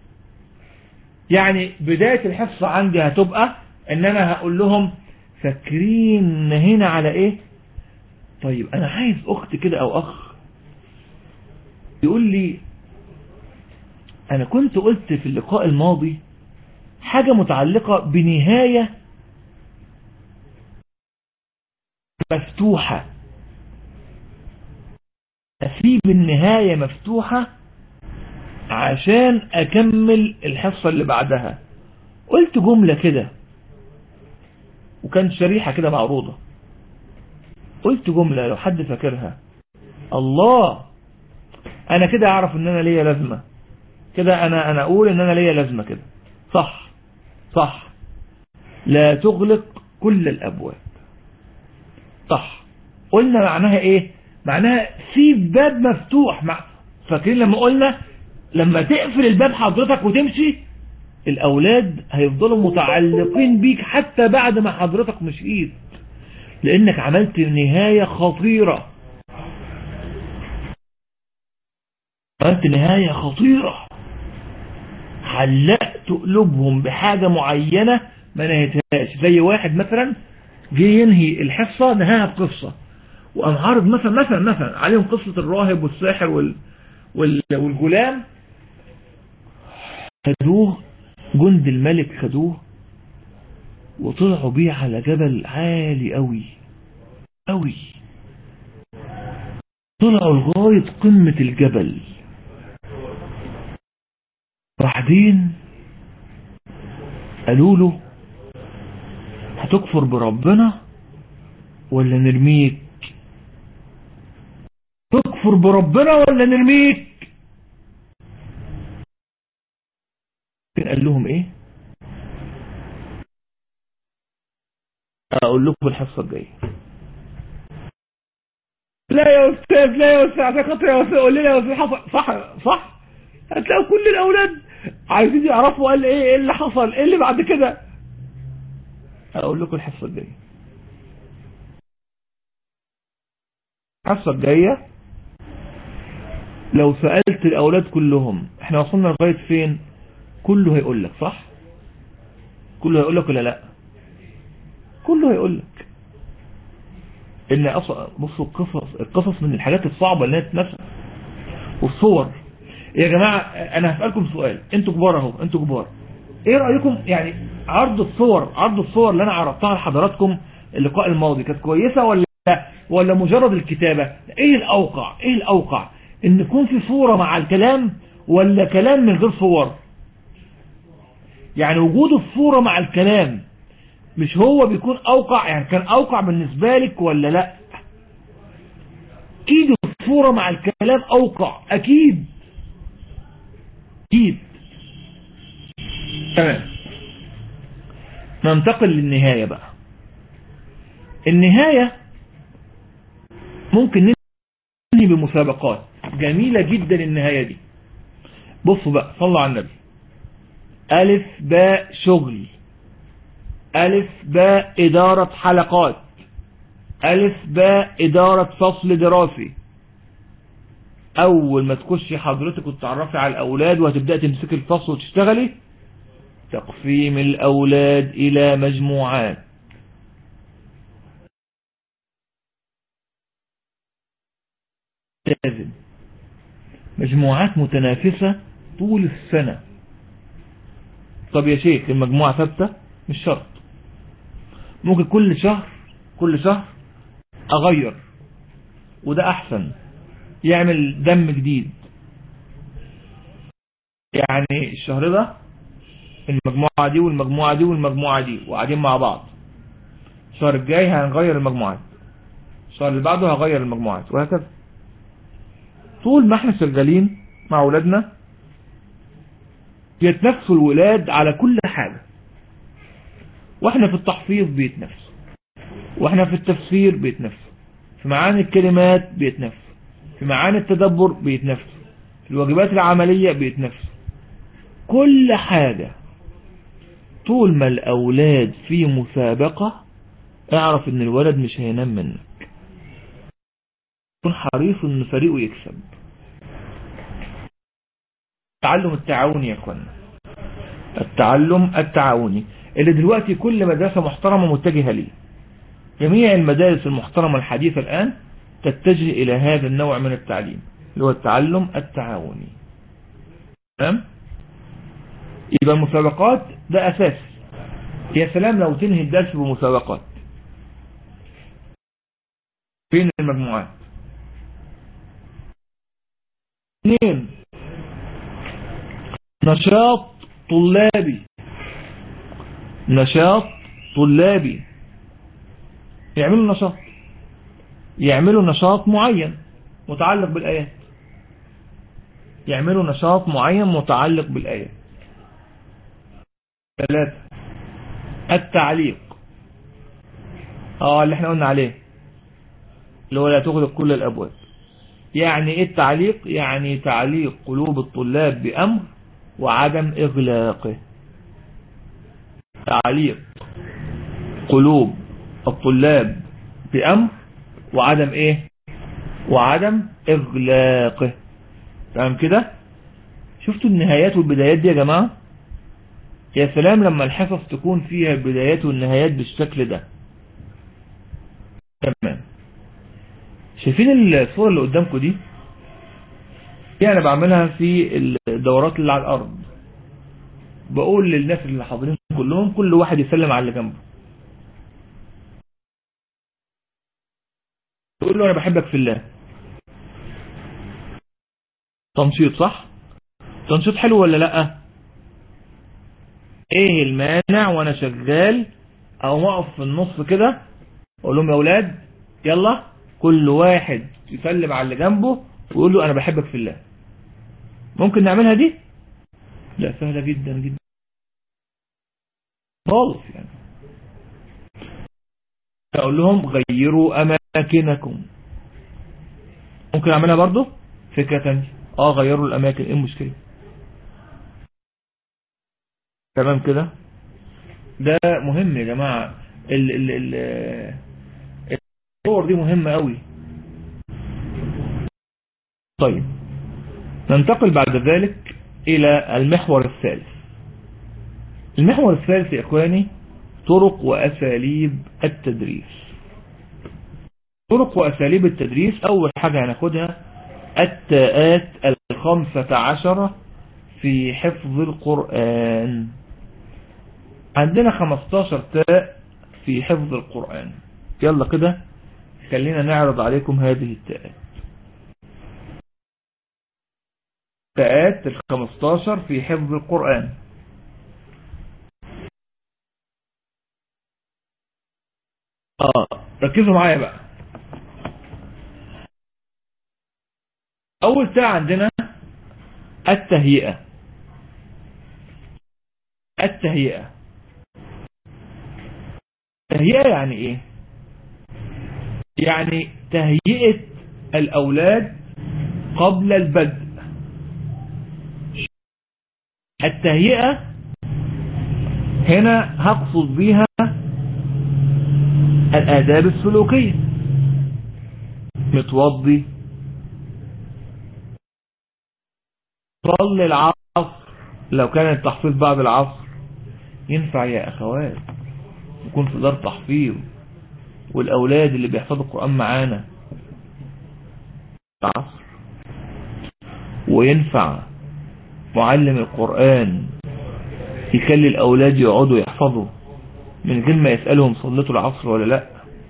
يعني بداية الحصة عندي هتبقى ان انا هقول لهم فاكرين هنا على ايه طيب انا عايز اخت كده او اخ يقول لي انا كنت قلت في اللقاء الماضي حاجة متعلقة بنهاية مفتوحة أسيب النهاية مفتوحة عشان أكمل الحصة اللي بعدها قلت جملة كده وكان شريحة كده معروضة قلت جملة لو حد فاكرها الله انا كده اعرف ان انا ليا لازمة كده انا انا اقول ان انا ليا لازمة كده صح صح لا تغلق كل الابواب صح قلنا معناها ايه معناها في باب مفتوح مع فاكرين لما قلنا لما تقفل الباب حضرتك وتمشي الاولاد هيفضلوا متعلقين بيك حتى بعد ما حضرتك مشيت لانك عملت نهاية خطيرة عملت نهاية خطيرة علقت قلوبهم بحاجة معينة ما نهيتهاش زي واحد مثلا جه ينهي الحصة نهاها بقصة وقام عارض مثلا مثلا مثلا عليهم قصة الراهب والساحر وال وال والغلام خدوه جند الملك خدوه وطلعوا بيه على جبل عالي قوي قوي طلعوا لغاية قمة الجبل بعدين قالوا له هتكفر بربنا ولا نرميك تكفر بربنا ولا نرميك قال لهم ايه اقول لكم الحصة الجاية لا يا استاذ لا يا استاذ عشان خاطر يا استاذ قول لنا يا استاذ حصل صح صح هتلاقوا كل الاولاد عايزين يعرفوا قال ايه ايه اللي حصل ايه اللي بعد كده اقول لكم الحصة الجاية الحصة الجاية لو سألت الاولاد كلهم احنا وصلنا لغاية فين كله هيقول لك صح كله هيقول لك ولا لا كله هيقول لك ان اصلا بصوا القصص القصص من الحاجات الصعبة اللي هي تتنسى والصور يا جماعة انا هسألكم سؤال انتوا كبار اهو انتوا كبار ايه رأيكم يعني عرض الصور عرض الصور اللي انا عرضتها لحضراتكم اللقاء الماضي كانت كويسة ولا ولا مجرد الكتابة ايه الاوقع ايه الاوقع ان يكون في صورة مع الكلام ولا كلام من غير صور يعني وجود الصورة مع الكلام مش هو بيكون اوقع يعني كان اوقع بالنسبة لك ولا لا اكيد الصورة مع الكلام اوقع اكيد اكيد تمام ننتقل للنهاية بقى النهاية ممكن ننهي بمسابقات جميلة جدا النهاية دي بصوا بقى صلوا على النبي ألف باء شغل ألف باء إدارة حلقات ألف باء إدارة فصل دراسي أول ما تخشي حضرتك وتتعرفي على الأولاد وهتبدأ تمسكي الفصل وتشتغلي تقسيم الأولاد إلى مجموعات لازم مجموعات متنافسة طول السنة طب يا شيخ المجموعة ثابتة مش شرط ممكن كل شهر كل شهر اغير وده احسن يعمل دم جديد يعني الشهر ده المجموعة دي والمجموعة دي والمجموعة دي وقاعدين مع بعض الشهر الجاي هنغير المجموعات الشهر اللي بعده هغير المجموعات وهكذا طول ما احنا شغالين مع اولادنا يتنافسوا الولاد على كل حاجة واحنا في التحفيظ بيتنافسوا واحنا في التفسير بيتنافسوا في معاني الكلمات بيتنافسوا في معاني التدبر بيتنافسوا في الواجبات العملية بيتنافسوا كل حاجة طول ما الأولاد في مسابقة اعرف ان الولد مش هينام منك كن حريص ان فريقه يكسب التعلم التعاوني يا اخوانا التعلم التعاوني اللي دلوقتي كل مدرسة محترمة متجهة ليه جميع المدارس المحترمة الحديثة الآن تتجه إلى هذا النوع من التعليم اللي هو التعلم التعاوني تمام يبقى المسابقات ده أساس يا سلام لو تنهي الدرس بمسابقات فين المجموعات اثنين نشاط طلابي نشاط طلابي يعملوا نشاط يعملوا نشاط معين متعلق بالآيات يعملوا نشاط معين متعلق بالآيات ثلاثة التعليق اه اللي احنا قلنا عليه اللي هو لا تغلق كل الأبواب يعني ايه التعليق يعني تعليق قلوب الطلاب بأمر وعدم إغلاقه تعليق قلوب الطلاب بأمر وعدم ايه وعدم إغلاقه تمام كده شفتوا النهايات والبدايات دي يا جماعة يا سلام لما الحصص تكون فيها البدايات والنهايات بالشكل ده تمام شايفين الصورة اللي قدامكم دي دي انا بعملها في الدورات اللي على الارض بقول للناس اللي حاضرين كلهم كل واحد يسلم على اللي جنبه تقول له انا بحبك في الله تنشيط صح تنشيط حلو ولا لا ايه المانع وانا شغال او اقف في النص كده اقول لهم يا اولاد يلا كل واحد يسلم على اللي جنبه ويقول له انا بحبك في الله ممكن نعملها دي لا سهلة جدا جدا خالص يعني اقول لهم غيروا اماكنكم ممكن اعملها برضو فكرة تانية اه غيروا الاماكن ايه المشكلة تمام كده ده مهم يا جماعة ال ال ال الصور دي مهمة قوي طيب ننتقل بعد ذلك الى المحور الثالث المحور الثالث يا اخواني طرق واساليب التدريس طرق واساليب التدريس اول حاجة هناخدها التاءات الخمسة عشرة في حفظ القرآن عندنا 15 تاء في حفظ القرآن يلا كده خلينا نعرض عليكم هذه التاءات تاءات ال 15 في حفظ القرآن اه ركزوا معايا بقى اول تاء عندنا التهيئة التهيئة تهيئة يعني ايه يعني تهيئة الاولاد قبل البدء التهيئة هنا هقصد بها الآداب السلوكية متوضي صلي العصر لو كان التحفيظ بعد العصر ينفع يا أخوات يكون في دار تحفيظ والأولاد اللي بيحفظوا القرآن معانا العصر وينفع معلم القرآن يخلي الأولاد يقعدوا يحفظوا من غير ما يسألهم صليتوا العصر ولا لا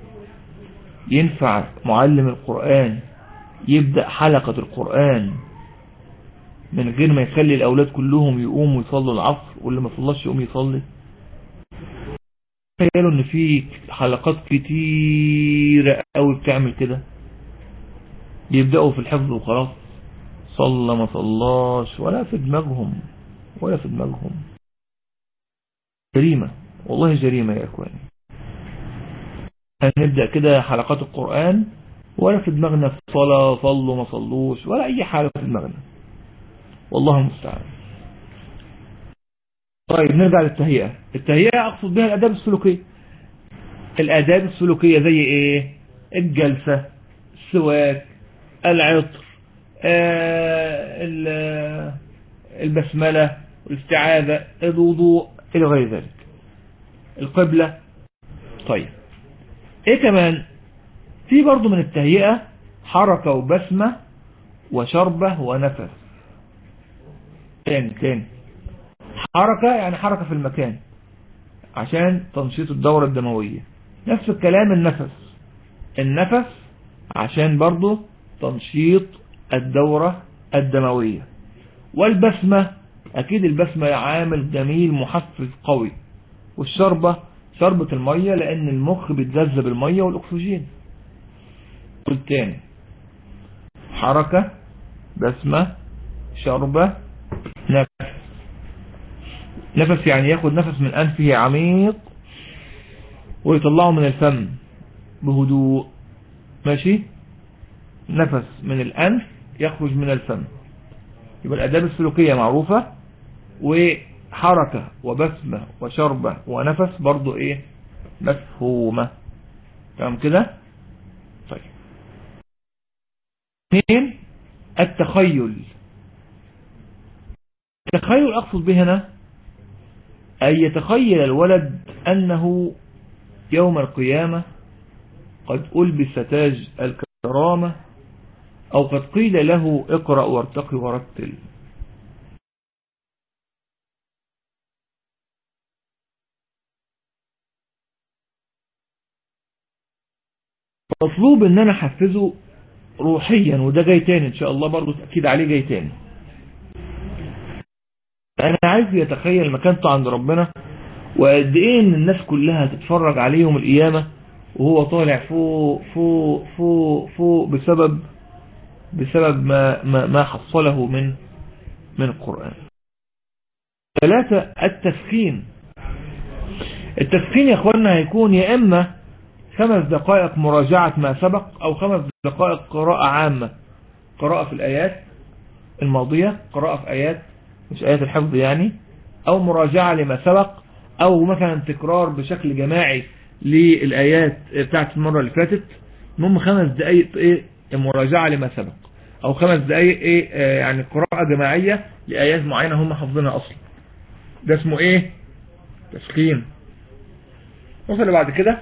ينفع معلم القرآن يبدأ حلقة القرآن من غير ما يخلي الأولاد كلهم يقوموا يصلوا العصر واللي ما صلاش يقوم يصلي تخيلوا ان في حلقات كتيرة قوي بتعمل كده يبدأوا في الحفظ وخلاص صلى ما صلاش ولا في دماغهم ولا في دماغهم جريمة والله جريمة يا اخواني هنبدأ كده حلقات القرآن ولا في دماغنا في صلاة صلوا ما صلوش ولا اي حاجة في دماغنا والله المستعان طيب نرجع للتهيئة التهيئة اقصد بها الاداب السلوكية الاداب السلوكية زي ايه الجلسة السواك العطر آه البسملة الاستعاذة الوضوء الى غير ذلك القبلة طيب ايه كمان في برضو من التهيئة حركة وبسمة وشربة ونفس تاني تاني حركة يعني حركة في المكان عشان تنشيط الدورة الدموية نفس الكلام النفس النفس عشان برضو تنشيط الدورة الدموية والبسمة اكيد البسمة عامل جميل محفز قوي والشربة شربة المية لان المخ بيتغذى بالمية والاكسجين قول تاني حركة بسمة شربة نفس نفس يعني ياخد نفس من أنفه عميق ويطلعه من الفم بهدوء ماشي نفس من الأنف يخرج من الفم يبقى الأداب السلوكية معروفة وحركة وبسمة وشربة ونفس برضو ايه مفهومة تمام كده طيب اثنين التخيل التخيل اقصد به هنا أن يتخيل الولد أنه يوم القيامة قد ألبس تاج الكرامة أو قد قيل له اقرأ وارتقي ورتل مطلوب ان انا احفزه روحيا وده جاي تاني ان شاء الله برضو تأكيد عليه جاي تاني انا عايز يتخيل مكانته عند ربنا وقد ايه ان الناس كلها تتفرج عليه يوم القيامة وهو طالع فوق فوق فوق فوق بسبب بسبب ما ما, ما حصله من من القرآن ثلاثة التسخين التسخين يا اخوانا هيكون يا اما خمس دقائق مراجعة ما سبق او خمس دقائق قراءة عامة قراءة في الايات الماضية قراءة في ايات مش ايات الحفظ يعني او مراجعة لما سبق او مثلا تكرار بشكل جماعي للايات بتاعت المرة اللي فاتت المهم خمس دقائق ايه مراجعة لما سبق او خمس دقائق ايه آه يعني قراءة جماعية لآيات معينة هم حافظينها اصلا ده اسمه ايه تسخين النقطة اللي بعد كده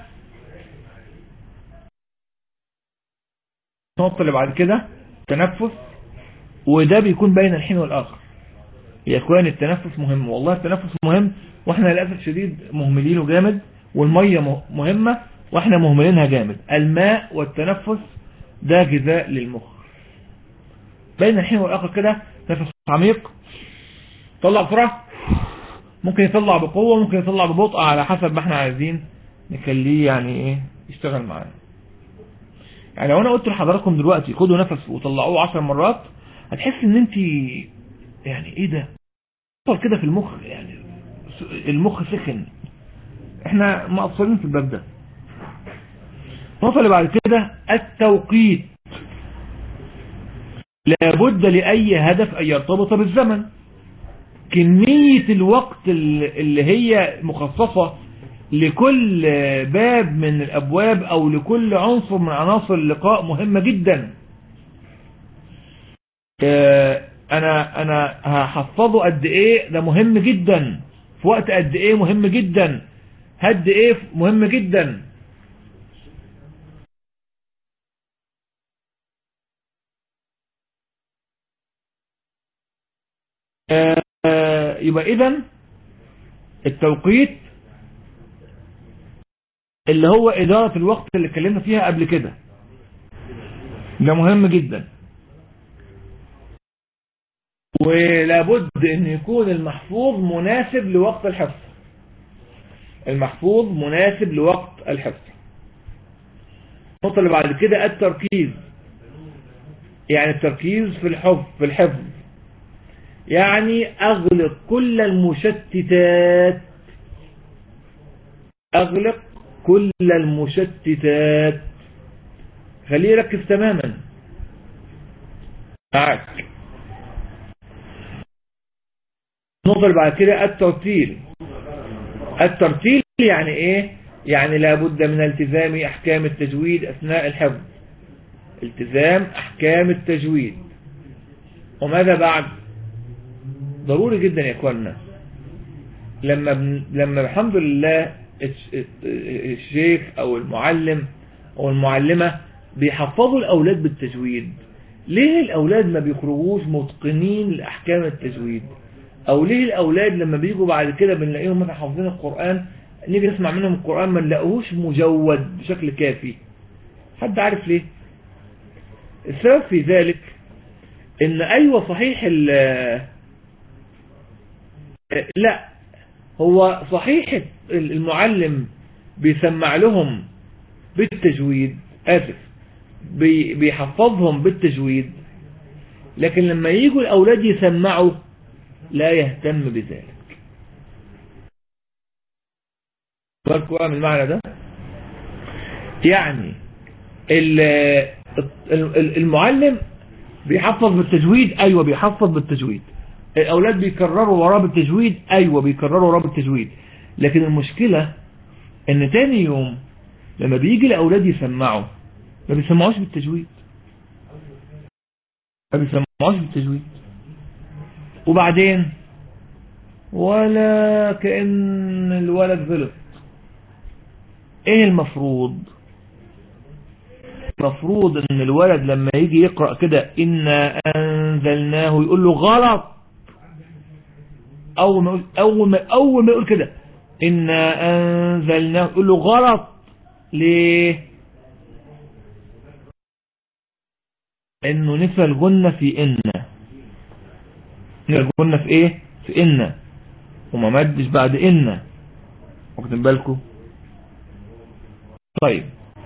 النقطة اللي بعد كده تنفس وده بيكون بين الحين والآخر يا اخوان التنفس مهم والله التنفس مهم واحنا للأسف شديد مهملينه جامد والمية مهمة واحنا مهملينها جامد الماء والتنفس ده غذاء للمخ بين الحين والآخر كده نفس عميق طلع بسرعة ممكن يطلع بقوة ممكن يطلع ببطء على حسب ما احنا عايزين نخليه يعني ايه يشتغل معانا يعني لو انا قلت لحضراتكم دلوقتي خدوا نفس وطلعوه عشر مرات هتحس ان انت يعني ايه ده صار كده في المخ يعني المخ سخن احنا مقصرين في الباب ده النقطة اللي بعد كده التوقيت لابد لأي هدف أن يرتبط بالزمن كمية الوقت اللي هي مخصصة لكل باب من الأبواب أو لكل عنصر من عناصر اللقاء مهمة جدا أنا أنا هحفظه قد إيه ده مهم جدا في وقت قد إيه مهم جدا هد إيه مهم جدا يبقى إذا التوقيت اللي هو إدارة الوقت اللي اتكلمنا فيها قبل كده ده مهم جدا ولابد ان يكون المحفوظ مناسب لوقت الحفظ المحفوظ مناسب لوقت الحفظ النقطة اللي بعد كده التركيز يعني التركيز في الحفظ في الحفظ يعني اغلق كل المشتتات اغلق كل المشتتات خليه يركز تماما معك النقطة اللي بعد كده الترتيل الترتيل يعني ايه يعني لابد من التزام احكام التجويد اثناء الحفظ التزام احكام التجويد وماذا بعد ضروري جدا يا اخوانا لما بن... لما الحمد لله الشيخ او المعلم او المعلمة بيحفظوا الاولاد بالتجويد ليه الاولاد ما بيخرجوش متقنين لاحكام التجويد او ليه الاولاد لما بيجوا بعد كده بنلاقيهم مثلا حافظين القرآن نيجي نسمع منهم القرآن ما نلاقوهوش مجود بشكل كافي حد عارف ليه السبب في ذلك ان ايوه صحيح لا هو صحيح المعلم بيسمع لهم بالتجويد آسف بي بيحفظهم بالتجويد لكن لما يجوا الأولاد يسمعوا لا يهتم بذلك بالكم من المعنى ده يعني المعلم بيحفظ بالتجويد ايوه بيحفظ بالتجويد الاولاد بيكرروا وراه بالتجويد ايوه بيكرروا وراه بالتجويد لكن المشكلة ان تاني يوم لما بيجي الاولاد يسمعوا ما بيسمعوش بالتجويد ما بيسمعوش بالتجويد وبعدين ولا كأن الولد غلط ايه المفروض المفروض ان الولد لما يجي يقرأ كده إنا أنزلناه يقول له غلط أول ما أول ما أول ما يقول كده إنا أنزلناه يقول له غلط ليه إنه نفى الجنة في إن نفى الجنة في إيه في إن وما مدش بعد إن واخدين بالكم طيب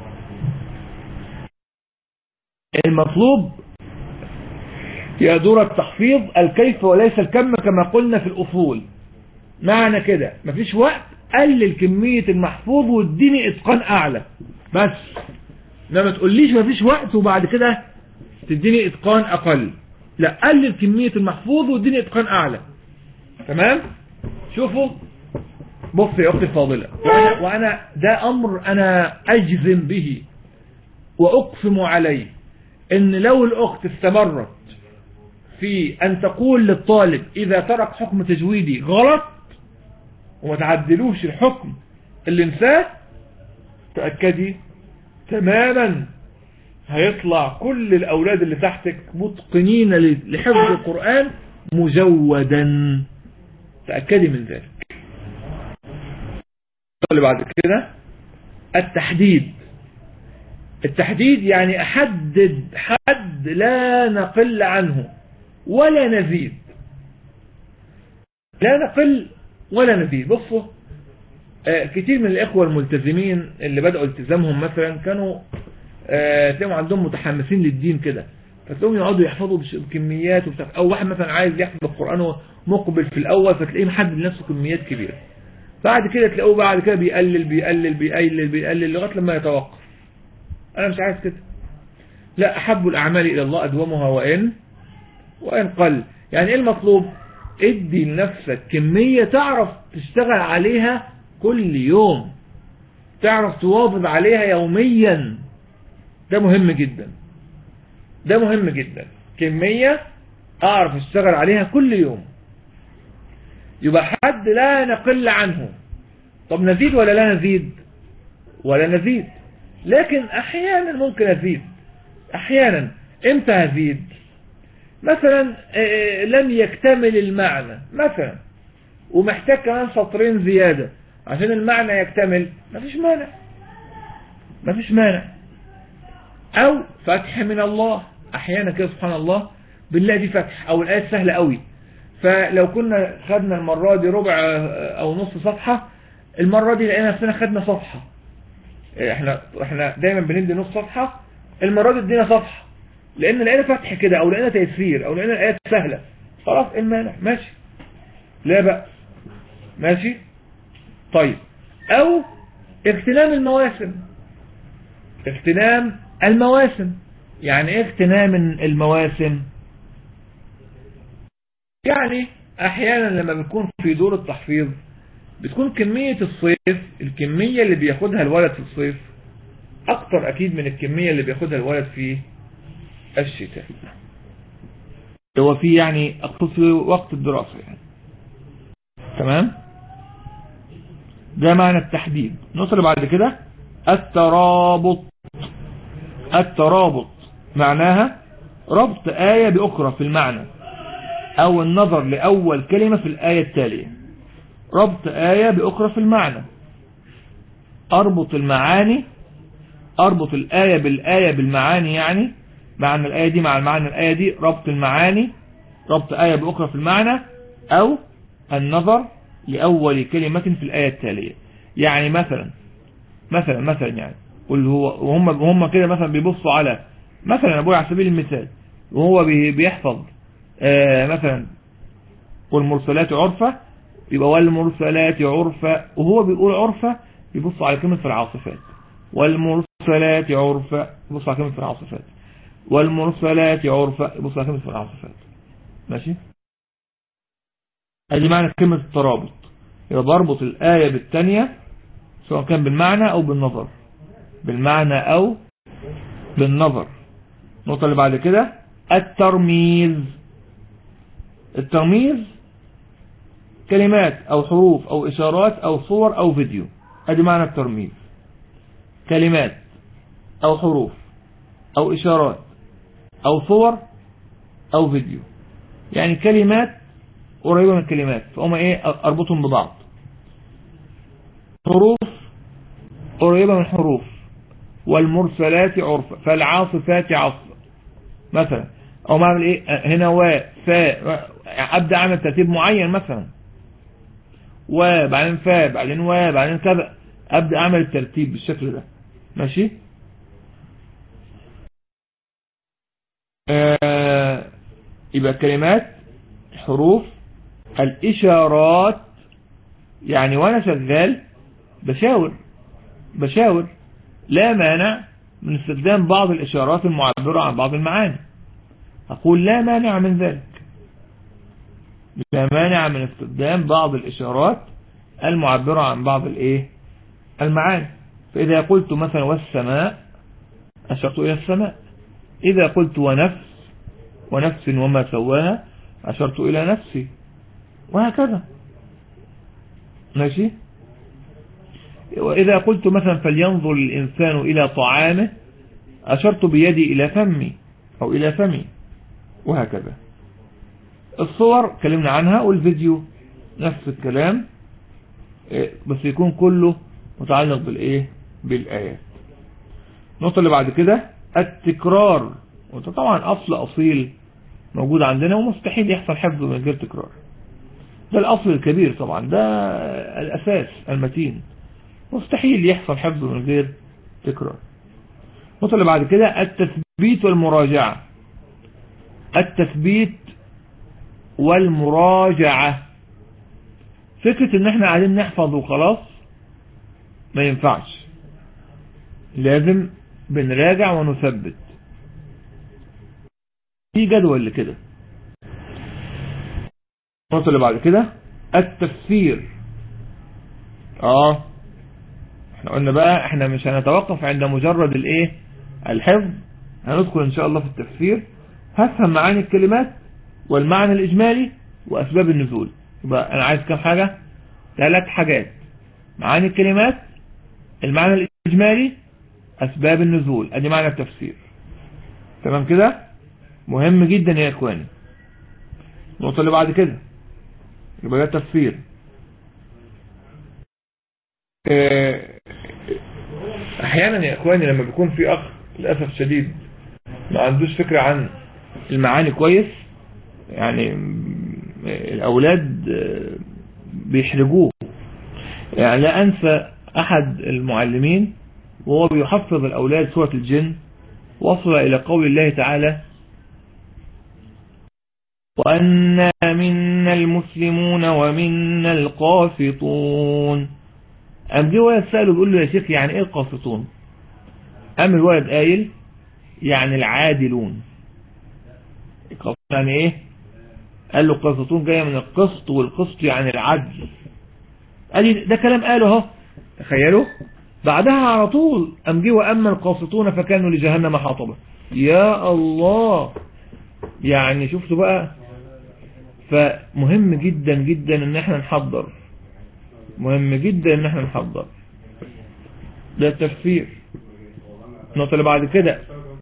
المطلوب يا دور التحفيظ الكيف وليس الكم كما قلنا في الأصول معنى كده مفيش وقت قلل كمية المحفوظ واديني اتقان اعلى بس ما تقوليش مفيش وقت وبعد كده تديني اتقان اقل لا قلل كمية المحفوظ واديني اتقان اعلى تمام شوفوا بص يا اختي الفاضلة وأنا, وانا ده امر انا اجزم به واقسم عليه ان لو الاخت استمرت في ان تقول للطالب اذا ترك حكم تجويدي غلط وما تعدلوش الحكم اللي انساه تأكدي تماما هيطلع كل الاولاد اللي تحتك متقنين لحفظ القرآن مجودا تأكدي من ذلك اللي بعد كده التحديد التحديد يعني أحدد حد لا نقل عنه ولا نزيد لا نقل ولا نزيد بصوا آه كتير من الإخوة الملتزمين اللي بدأوا التزامهم مثلا كانوا آه تلاقوا عندهم متحمسين للدين كده فتلاقوهم يقعدوا يحفظوا بكميات وبتاع أو واحد مثلا عايز يحفظ القرآن مقبل في الأول فتلاقيه محدد لنفسه كميات كبيرة بعد كده تلاقوه بعد كده بيقلل بيقلل بيقلل بيقلل لغاية لما يتوقف أنا مش عايز كده لا أحب الأعمال إلى الله أدومها وإن وإن قل يعني إيه المطلوب ادي لنفسك كمية تعرف تشتغل عليها كل يوم تعرف تواظب عليها يوميا ده مهم جدا ده مهم جدا كمية أعرف أشتغل عليها كل يوم يبقى حد لا نقل عنه طب نزيد ولا لا نزيد ولا نزيد لكن احيانا ممكن ازيد احيانا امتى هزيد مثلا لم يكتمل المعنى مثلا ومحتاج كمان سطرين زيادة عشان المعنى يكتمل مفيش مانع مفيش مانع او فتح من الله احيانا كده سبحان الله بالله دي فتح او الايات سهلة قوي فلو كنا خدنا المرة دي ربع او نص صفحة المرة دي لقينا نفسنا خدنا صفحة احنا احنا دايما بندي نص صفحة المرة دي ادينا صفحة لان لقينا فتح كده او لقينا تيسير او لقينا الايات سهلة خلاص المانع ماشي لا بقى ماشي طيب او اغتنام المواسم اغتنام المواسم يعني ايه اغتنام المواسم يعني احيانا لما بنكون في دور التحفيظ بتكون كمية الصيف الكمية اللي بياخدها الولد في الصيف اكتر اكيد من الكمية اللي بياخدها الولد في الشتاء هو في يعني اقصد في وقت الدراسة يعني تمام ده معنى التحديد نصر بعد كده الترابط الترابط معناها ربط آية بأخرى في المعنى أو النظر لأول كلمة في الآية التالية ربط آية بأخرى في المعنى أربط المعاني أربط الآية بالآية بالمعاني يعني معنى الآية دي مع المعنى الآية دي ربط المعاني ربط آية بأخرى في المعنى أو النظر لأول كلمة في الآية التالية يعني مثلا مثلا مثلا يعني قل هو وهم هم كده مثلا بيبصوا على مثلا ابويا على سبيل المثال وهو بي- بيحفظ آه مثلا والمرسلات عرفة يبقى والمرسلات عرفة وهو بيقول عرفة يبص على كلمة في العاصفات والمرسلات عرفة يبص على كلمة في العاصفات والمرسلات عرفة يبص على كلمة في العاصفات ماشي ادي معنى كلمة الترابط يبقى بربط الآية بالتانية سواء كان بالمعنى أو بالنظر بالمعنى أو بالنظر النقطة اللي بعد كده الترميز الترميز كلمات أو حروف أو إشارات أو صور أو فيديو ادي معنى الترميز كلمات أو حروف أو إشارات أو صور أو فيديو يعني كلمات قريبة من الكلمات فهم إيه أربطهم ببعض حروف قريبة من حروف والمرسلات عرفا فالعاصفات عصفا مثلا او ما اعمل ايه هنا و فا ابدا اعمل ترتيب معين مثلا وبعدين فا بعدين و بعدين كذا ابدا اعمل الترتيب بالشكل ده ماشي آه يبقى كلمات حروف الاشارات يعني وانا شغال بشاور بشاور لا مانع من استخدام بعض الإشارات المعبرة عن بعض المعاني أقول لا مانع من ذلك لا مانع من استخدام بعض الإشارات المعبرة عن بعض الإيه المعاني فإذا قلت مثلا والسماء أشرت إلى السماء إذا قلت ونفس ونفس وما سواها أشرت إلى نفسي وهكذا ماشي وإذا قلت مثلا فلينظر الإنسان إلى طعامه أشرت بيدي إلى فمي أو إلى فمي وهكذا الصور كلمنا عنها والفيديو نفس الكلام بس يكون كله متعلق بالإيه بالآيات النقطة اللي بعد كده التكرار وده طبعا أصل أصيل موجود عندنا ومستحيل يحصل حفظه من غير تكرار ده الأصل الكبير طبعا ده الأساس المتين مستحيل يحصل حفظه من غير تكرار النقطة اللي بعد كده التثبيت والمراجعة التثبيت والمراجعة فكرة ان احنا قاعدين نحفظ وخلاص ما ينفعش لازم بنراجع ونثبت في جدول لكده النقطة اللي بعد كده التفسير اه احنا قلنا بقى احنا مش هنتوقف عند مجرد الايه الحفظ هندخل ان شاء الله في التفسير هفهم معاني الكلمات والمعنى الاجمالي واسباب النزول يبقى انا عايز كام حاجة ثلاث حاجات معاني الكلمات المعنى الاجمالي اسباب النزول ادي معنى التفسير تمام كده مهم جدا يا اخواني النقطة اللي بعد كده يبقى ده التفسير احيانا يا اخواني لما بيكون في اخ للاسف شديد ما عندوش فكرة عن المعاني كويس يعني الاولاد بيحرجوه يعني لا انسى احد المعلمين وهو بيحفظ الاولاد سورة الجن وصل الى قول الله تعالى وأنا منا المسلمون ومنا القاسطون أم جه ولد سأله بيقول له يا شيخ يعني ايه القاسطون أم الولد قايل يعني العادلون القاسطون يعني ايه قال له القاسطون جاية من القسط والقسط يعني العدل قال لي ده كلام قاله اهو تخيلوا بعدها على طول أم جه وأما القاسطون فكانوا لجهنم حاطبة يا الله يعني شفتوا بقى فمهم جدا جدا ان احنا نحضر مهم جدا ان احنا نحضر ده التفسير النقطة اللي بعد كده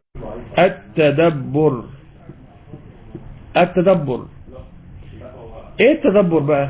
التدبر التدبر ايه التدبر بقى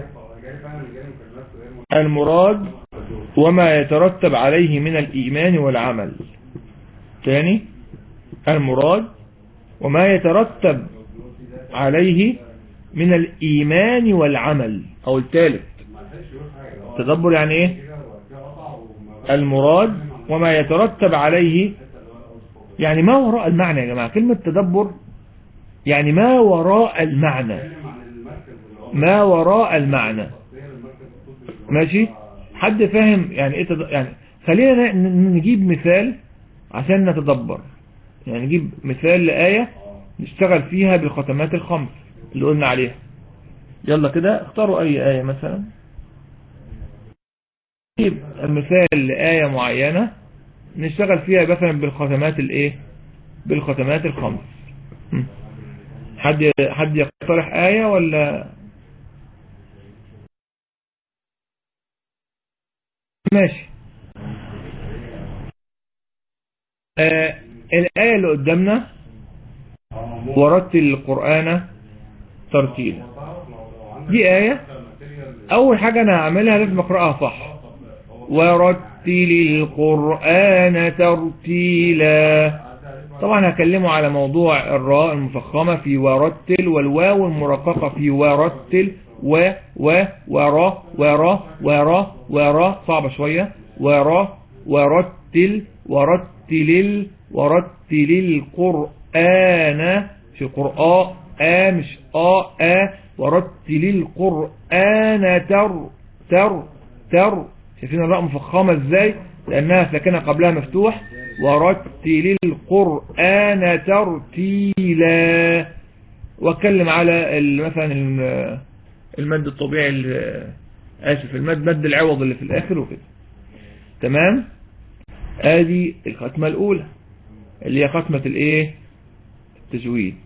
المراد وما يترتب عليه من الايمان والعمل تاني المراد وما يترتب عليه من الإيمان والعمل أو الثالث تدبر يعني إيه المراد وما يترتب عليه يعني ما وراء المعنى يا جماعة كلمة تدبر يعني ما وراء المعنى ما وراء المعنى ماشي حد فاهم يعني ايه تد... يعني خلينا نجيب مثال عشان نتدبر يعني نجيب مثال لآية نشتغل فيها بالختمات الخمس اللي قلنا عليها يلا كده اختاروا اي آية مثلا نجيب مثال لآية معينة نشتغل فيها مثلا بالختمات الايه بالختمات الخمس حد حد يقترح آية ولا ماشي آه الآية اللي قدامنا ورتل القرآن ترتيلا دي آية أول حاجة أنا هعملها لازم أقرأها صح ورتل القرآن ترتيلا طبعا هكلمه على موضوع الراء المفخمة في ورتل والواو المرققة في ورتل و و ورا ورا ورا ورا صعبة شوية ورا ورتل ورتل ورتل القرآن في قرآن آ مش آ آ ورتل القرآن تر تر تر شايفين الراء مفخمة ازاي لأنها ساكنة قبلها مفتوح ورتل القرآن ترتيلا واتكلم على مثلا المد الطبيعي اسف المد مد العوض اللي في الاخر وكده تمام ادي الختمة الاولى اللي هي ختمة الايه التجويد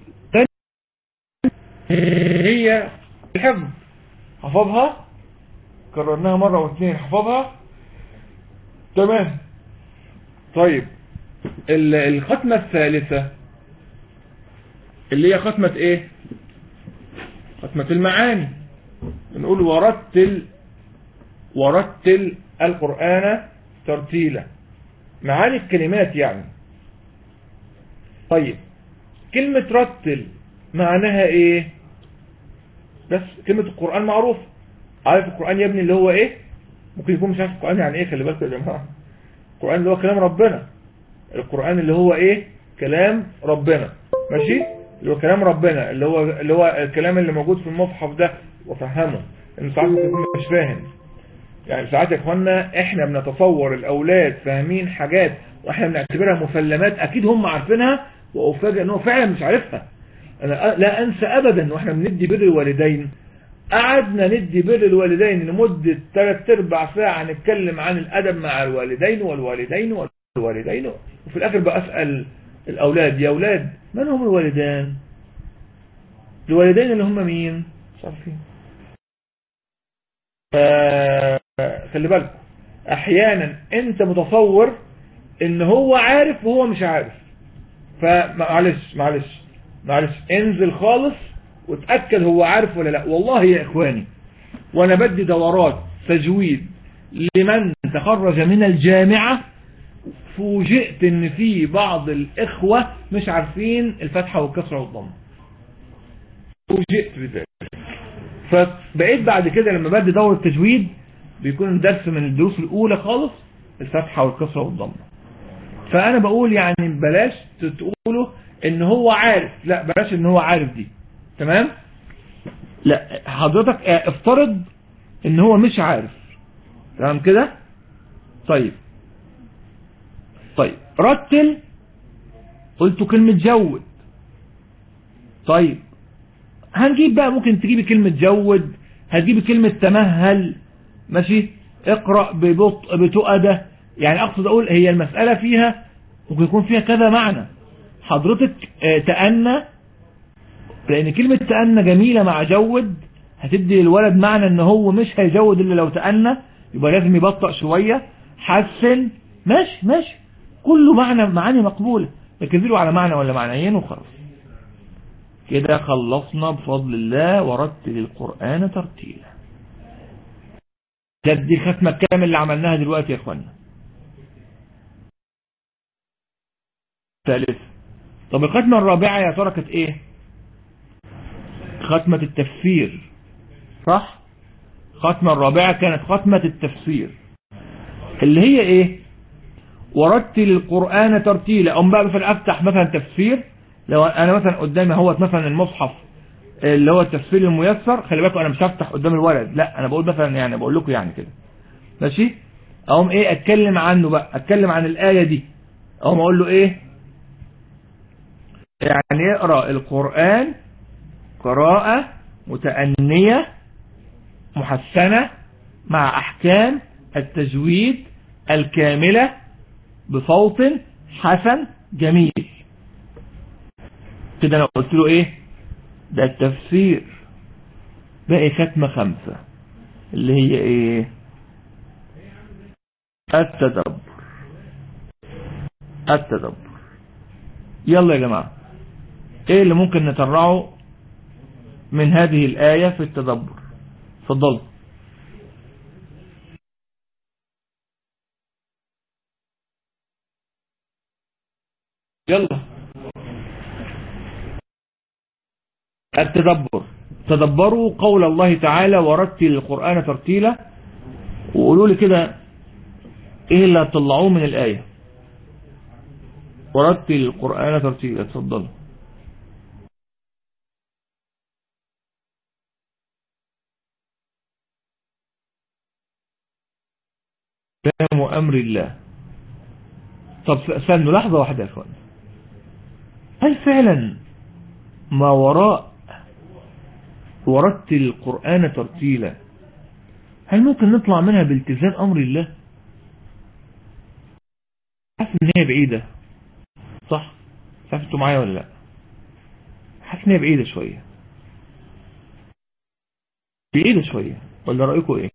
هي الحفظ حفظها كررناها مرة واثنين حفظها تمام طيب الختمة الثالثة اللي هي ختمة ايه ختمة المعاني نقول ورتل ورتل القرآن ترتيلا معاني الكلمات يعني طيب كلمة رتل معناها ايه بس كلمة القرآن معروف عارف القرآن يا ابني اللي هو ايه ممكن يكون مش عارف القرآن يعني ايه خلي بالك يا جماعة القرآن اللي هو كلام ربنا القرآن اللي هو ايه كلام ربنا ماشي اللي هو كلام ربنا اللي هو اللي هو الكلام اللي موجود في المصحف ده وفهمه ان ساعات ممكن يكون مش فاهم يعني ساعات يا اخوانا احنا بنتصور الاولاد فاهمين حاجات واحنا بنعتبرها مسلمات اكيد هم عارفينها وافاجئ ان هو فعلا مش عارفها انا لا انسى ابدا واحنا بندي بر الوالدين قعدنا ندي بر الوالدين لمدة ثلاث ارباع ساعة نتكلم عن الادب مع الوالدين والوالدين والوالدين وفي الاخر بقى اسأل الاولاد يا اولاد من هم الوالدان الوالدين اللي هم مين مش عارفين خلي بالكم احيانا انت متصور ان هو عارف وهو مش عارف فمعلش معلش معلش انزل خالص وتأكد هو عارف ولا لا والله يا اخواني وانا بدي دورات تجويد لمن تخرج من الجامعة فوجئت ان في بعض الاخوة مش عارفين الفتحة والكسرة والضم فوجئت بذلك فبقيت بعد كده لما بدي دورة تجويد بيكون درس من الدروس الاولى خالص الفتحة والكسرة والضم فانا بقول يعني بلاش تقولوا ان هو عارف لا بلاش ان هو عارف دي تمام لا حضرتك افترض ان هو مش عارف تمام كده طيب طيب رتل قلت كلمة جود طيب هنجيب بقى ممكن تجيبي كلمة جود هتجيبي كلمة تمهل ماشي اقرأ ببطء بتؤدة يعني اقصد اقول هي المسألة فيها ممكن يكون فيها كذا معنى حضرتك تأنى لان كلمة تأنى جميلة مع جود هتدي للولد معنى ان هو مش هيجود الا لو تأنى يبقى لازم يبطأ شوية حسن ماشي ماشي كله معنى معاني مقبولة نكذله على معنى ولا معنيين وخلاص كده خلصنا بفضل الله ورتل القرآن ترتيلا ده دي الختمة الكامل اللي عملناها دلوقتي يا اخوانا ثالث طب الختمة الرابعة يا ترى كانت ايه ختمة التفسير صح ختمة الرابعة كانت ختمة التفسير اللي هي ايه ورتل القرآن ترتيلا أم بقى مثلا أفتح مثلا تفسير لو أنا مثلا قدامي هو مثلا المصحف اللي هو التفسير الميسر خلي بالكم أنا مش هفتح قدام الولد لا أنا بقول مثلا يعني بقول لكم يعني كده ماشي أقوم إيه أتكلم عنه بقى أتكلم عن الآية دي أقوم أقول له إيه يعني اقرأ القرآن قراءة متأنية محسنة مع أحكام التجويد الكاملة بصوت حسن جميل كده انا قلت له ايه ده التفسير باقي ختمة خمسة اللي هي ايه التدبر التدبر يلا يا جماعة ايه اللي ممكن نترعه من هذه الآية في التدبر فضلت يلا التدبر تدبروا قول الله تعالى ورتل القرآن ترتيلا وقولوا لي كده ايه اللي هتطلعوه من الآية ورتل القرآن ترتيلا اتفضلوا كلام أمر الله طب استنوا لحظة واحدة يا اخوان هل فعلا ما وراء ورتل القرآن ترتيلا هل ممكن نطلع منها بالتزام أمر الله حاسس ان هي بعيدة صح عارف انتوا معايا ولا لا حاسس ان هي بعيدة شوية بعيدة شوية ولا رأيكم ايه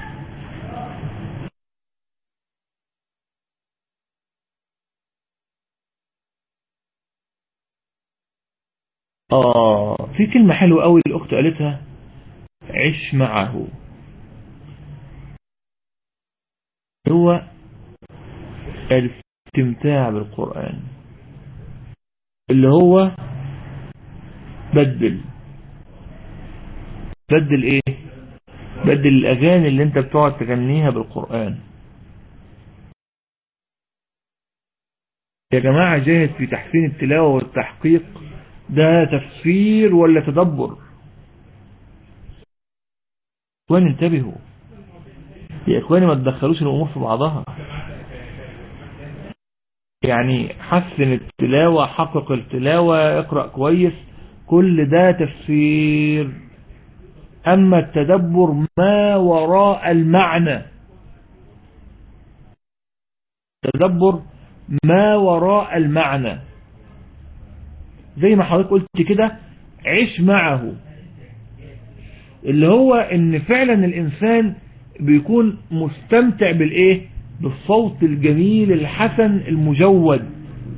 آه في كلمة حلوة قوي الأخت قالتها عش معه هو الاستمتاع بالقرآن اللي هو بدل بدل ايه بدل الاغاني اللي انت بتقعد تغنيها بالقرآن يا جماعة جاهد في تحسين التلاوة والتحقيق ده تفسير ولا تدبر اخواني انتبهوا يا اخواني ما تدخلوش الامور في بعضها يعني حسن التلاوة حقق التلاوة اقرأ كويس كل ده تفسير اما التدبر ما وراء المعنى تدبر ما وراء المعنى زي ما حضرتك قلت كده عيش معه اللي هو ان فعلا الانسان بيكون مستمتع بالايه بالصوت الجميل الحسن المجود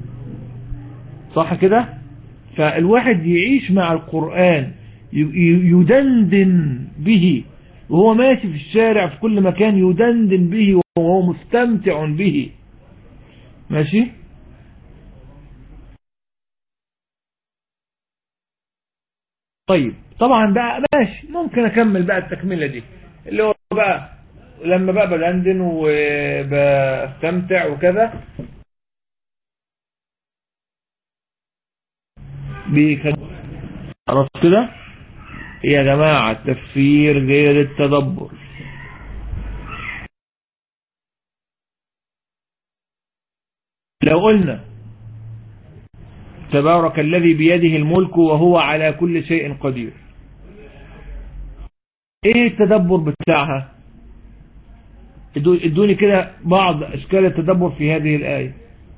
صح كده فالواحد يعيش مع القرآن يدندن به وهو ماشي في الشارع في كل مكان يدندن به وهو مستمتع به ماشي طيب طبعا بقى ماشي ممكن اكمل بقى التكملة دي اللي هو بقى لما بقى بدندن وبستمتع وكذا عرفت كده يا جماعة التفسير غير التدبر لو قلنا تبارك الذي بيده الملك وهو على كل شيء قدير ايه التدبر بتاعها ادوني كده بعض اشكال التدبر في هذه الآية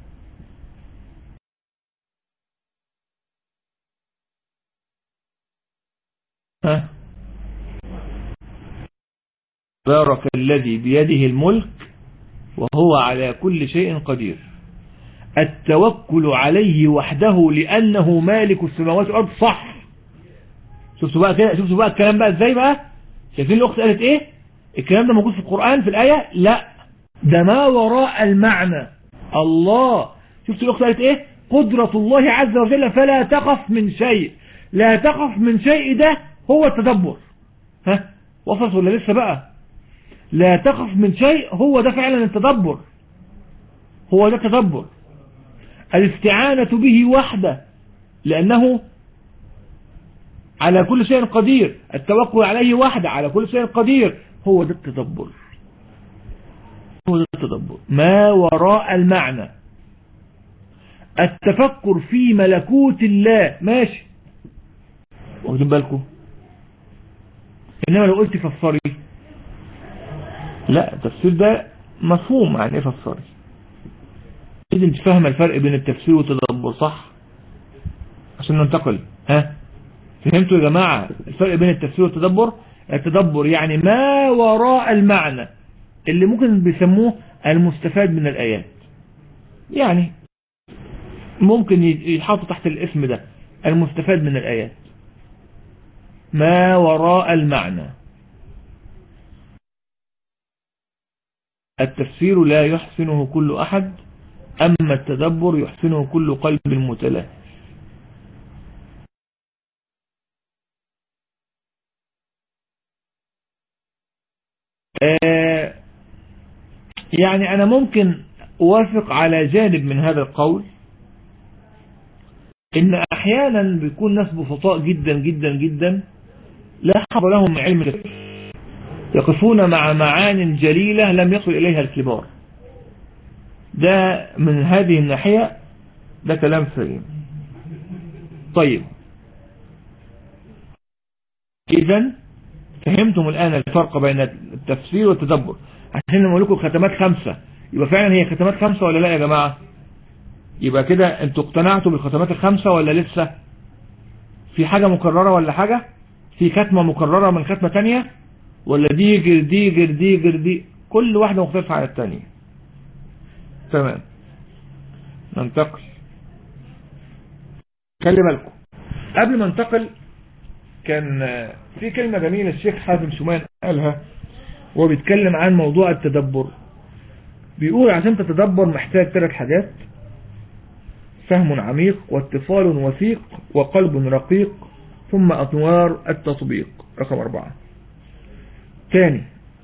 ها بارك الذي بيده الملك وهو على كل شيء قدير التوكل عليه وحده لأنه مالك السماوات والأرض صح شفتوا بقى كده شفتوا بقى الكلام بقى ازاي بقى شايفين الأخت قالت ايه الكلام ده موجود في القرآن في الآية لا ده ما وراء المعنى الله شفتوا الأخت قالت ايه قدرة الله عز وجل فلا تخف من شيء لا تخف من شيء ده هو التدبر ها وصلت ولا لسه بقى لا تخف من شيء هو ده فعلا التدبر هو ده التدبر الاستعانة به وحده لأنه على كل شيء قدير التوكل عليه وحده على كل شيء قدير هو ده التدبر هو ده التدبر ما وراء المعنى التفكر في ملكوت الله ماشي واخدين بالكم انما لو قلت فسري لا التفسير ده مفهوم عن ايه فسري اذا انت فاهم الفرق بين التفسير والتدبر صح عشان ننتقل ها فهمتوا يا جماعة الفرق بين التفسير والتدبر التدبر يعني ما وراء المعنى اللي ممكن بيسموه المستفاد من الآيات يعني ممكن يتحط تحت الاسم ده المستفاد من الآيات ما وراء المعنى التفسير لا يحسنه كل أحد أما التدبر يحسنه كل قلب متلاه آه، يعني أنا ممكن أوافق على جانب من هذا القول إن أحيانا بيكون ناس بسطاء جدا جدا جدا لا حظ لهم علم يقفون مع معان جليلة لم يصل إليها الكبار ده من هذه الناحية ده كلام سليم طيب إذا فهمتم الآن الفرق بين التفسير والتدبر عشان نقول لكم ختمات خمسة يبقى فعلا هي ختمات خمسة ولا لا يا جماعة يبقى كده انتوا اقتنعتوا بالختمات الخمسة ولا لسه في حاجة مكررة ولا حاجة في ختمة مكررة من ختمة تانية ولا دي جر دي جر دي جر دي كل واحدة مختلفة عن التانية تمام ننتقل خلي بالكم قبل ما ننتقل كان في كلمة جميلة الشيخ حازم شومان قالها وهو بيتكلم عن موضوع التدبر بيقول عشان تتدبر محتاج ثلاث حاجات فهم عميق واتصال وثيق وقلب رقيق ثم أطوار التطبيق رقم أربعة ثاني